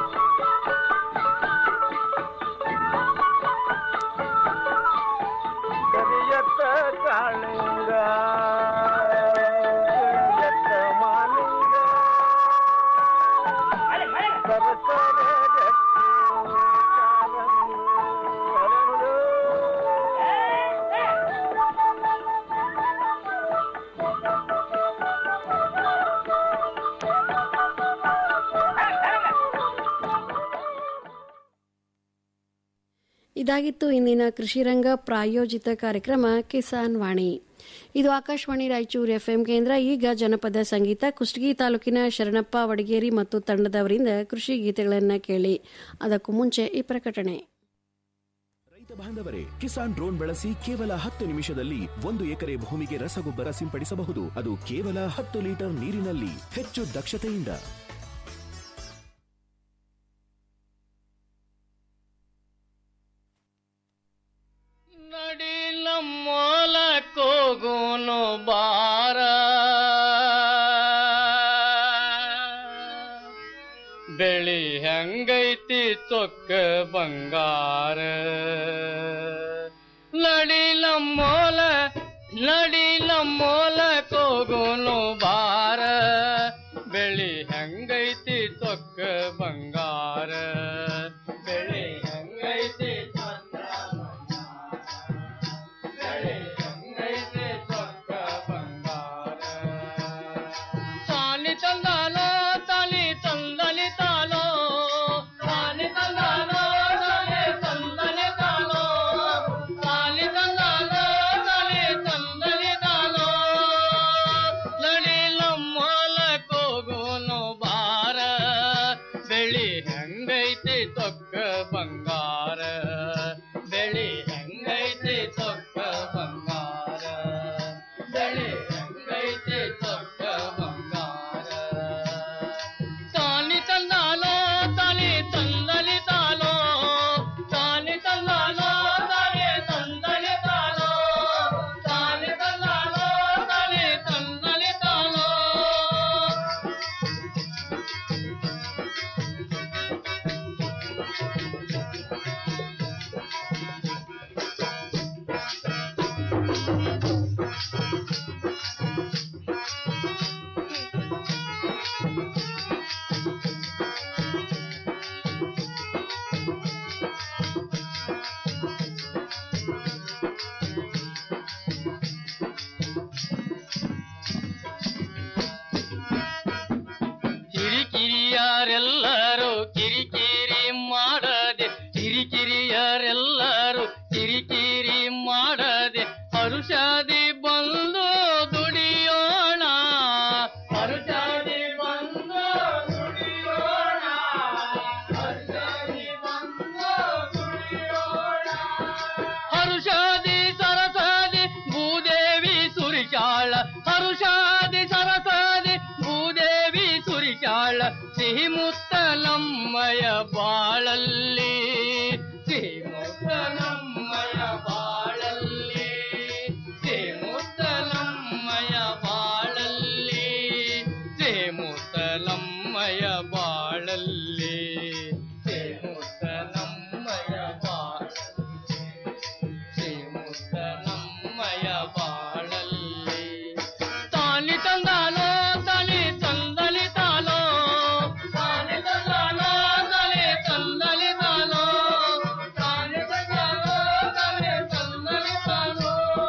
ಇದಾಗಿತ್ತು ಇಂದಿನ ಕೃಷಿ ರಂಗ ಪ್ರಾಯೋಜಿತ ಕಾರ್ಯಕ್ರಮ ಕಿಸಾನ್ ವಾಣಿ ಇದು ಆಕಾಶವಾಣಿ ರಾಯಚೂರು ಎಫ್ಎಂ ಕೇಂದ್ರ ಈಗ ಜನಪದ ಸಂಗೀತ ಕುಷ್ಟಗಿ ತಾಲೂಕಿನ ಶರಣಪ್ಪ ವಡಗೇರಿ ಮತ್ತು ತಂಡದವರಿಂದ ಕೃಷಿ ಗೀತೆಗಳನ್ನು ಕೇಳಿ ಅದಕ್ಕೂ ಮುಂಚೆ ಈ ಪ್ರಕಟಣೆ ರೈತ ಬಾಂಧವರೇ ಕಿಸಾನ್ ಡ್ರೋನ್ ಬಳಸಿ ಕೇವಲ ಹತ್ತು ನಿಮಿಷದಲ್ಲಿ ಒಂದು ಎಕರೆ ಭೂಮಿಗೆ ರಸಗೊಬ್ಬರ ಸಿಂಪಡಿಸಬಹುದು ಅದು ಕೇವಲ ಹತ್ತು ಲೀಟರ್ ನೀರಿನಲ್ಲಿ ಹೆಚ್ಚು ದಕ್ಷತೆಯಿಂದ ಕೋಗೋನು ಬಾರ ಬೆಳಿ ಹೆಂಗೈತಿ ಚೊಕ್ಕ ಬಂಗಾರ ನಡಿಲ ಮೋಲ ನಡಿಲ ಮೋಲ ಕೋಗೋನು ಬಾರ ಬೆಳಿ ಹೆಂಗೈತಿ ಚೊಕ್ಕ ಬಂಗಾರ ಬೆಳಿ ಹೆಂಗೈತಿ ಚೊಕ್ಕ ತಾಲಿ ತಂದಾಲೋ ತಾಲಿ ತಂದಲಿ ತಾಲೋ ತಾಲಿ ತಂದಾಲೋ ತಾಲಿ ತಂದಲಿ ತಾಲೋ ತಾಲಿ ತಂದಾಲೋ ತಾಲಿ ತಂದಲಿ ತಾಲೋ ನಡಿಲ ಮೊಲ ಕೋಗೋನು ಬಾರ ಬೆಳಿ ಹೆಂಗೈತಿ ತೊಕ್ಕ ಬಂಗಾರ ಬೆಳಿ ಹೆಂಗೈತಿ ತೊಕ್ಕ ಬಂಗಾರ ಬೆಳಿ ಹೆಂಗೈತಿ ತೊಕ್ಕ ಬಂಗಾರ ತಾಲಿ ತಂದಾಲೋ ತಾಲಿ ತಂದಲಿ ತಾಲೋ ತಾಲಿ ತಂದಾಲೋ ತಾಲಿ ತಂದಲಿ ತಾಲೋ ತಾಲಿ ತಂದಾಲೋ ತಾಲಿ ತಂದಲಿ ತಾಲೋ ಕಿರಿಕಿರಿಯರೆಲ್ಲರೂ ಕಿರಿಕಿರಿ ಮಾಡದೆ ಕಿರಿಕಿರಿಯರೆಲ್ಲರೂ ಕಿರಿಕಿರಿ ಮಾಡದೆ ಹರುಷಾದಿ ಬಂದು ದುಡಿಯೋಣ ಹರುಷಾದಿ ಬಂದು ದುಡಿಯೋಣ ಹರುಷಾದಿ ಬಂದು ದುಡಿಯೋಣ ಹರುಷಾದಿ ಸರಸಾದಿ ಭೂದೇವಿ ಸುರಿಚಾಳ ಹರುಷಾದಿ ಸರಸಾದಿ ಭೂದೇವಿ ಸುರಿಚಾಳ ಸಿಹಿ ಮುತ್ತಲಮ್ಮಯ ಬಾಳಲ್ಲಿ ಸಿಹಿ ಮುತ್ತಲಮ್ಮಯ ಬಾಳಲ್ಲಿ ಸಿಹಿ ಮುತ್ತಲಮ್ಮಯ ಬಾಳಲ್ಲಿ ಸಿಹಿ ಮುತ್ತಲಮ್ಮಯ ಬಾಳಲ್ಲಿ ಸಿಹಿ ಮುತ್ತಲಮ್ಮಯ ಬಾಳ ನಮ್ಮಯ ಬಾಳಲ್ಲಿ ತಾಲಿ ತಂದಾಲೋ ತಾಲಿ ತಂದಲಿ ತಾಲೋ ತಾಲಿ ತಂದಾಲೋ ತಾಲಿ ತಂದಲಿ ತಾಲೋ ತಾಲಿ ತಂದಾಲೋ ತಾಲಿ ತಂದಲಿ ತಾಲೋ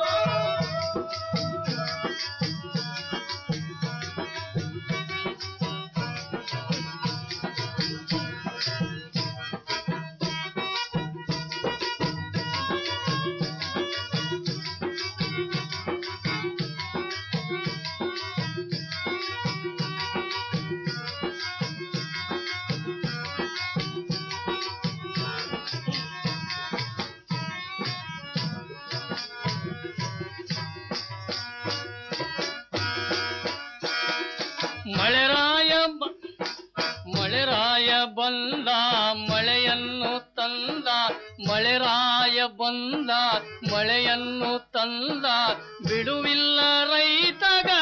ಮಳೆರಾಯ ಬ- ಮಳೆರಾಯ ಬಂದ ಮಳೆಯನ್ನು ತಂದ ಮಳೆರಾಯ ಬಂದ ಮಳೆಯನ್ನು ತಂದ ಬಿಡುವಿಲ್ಲ ರೈತಗ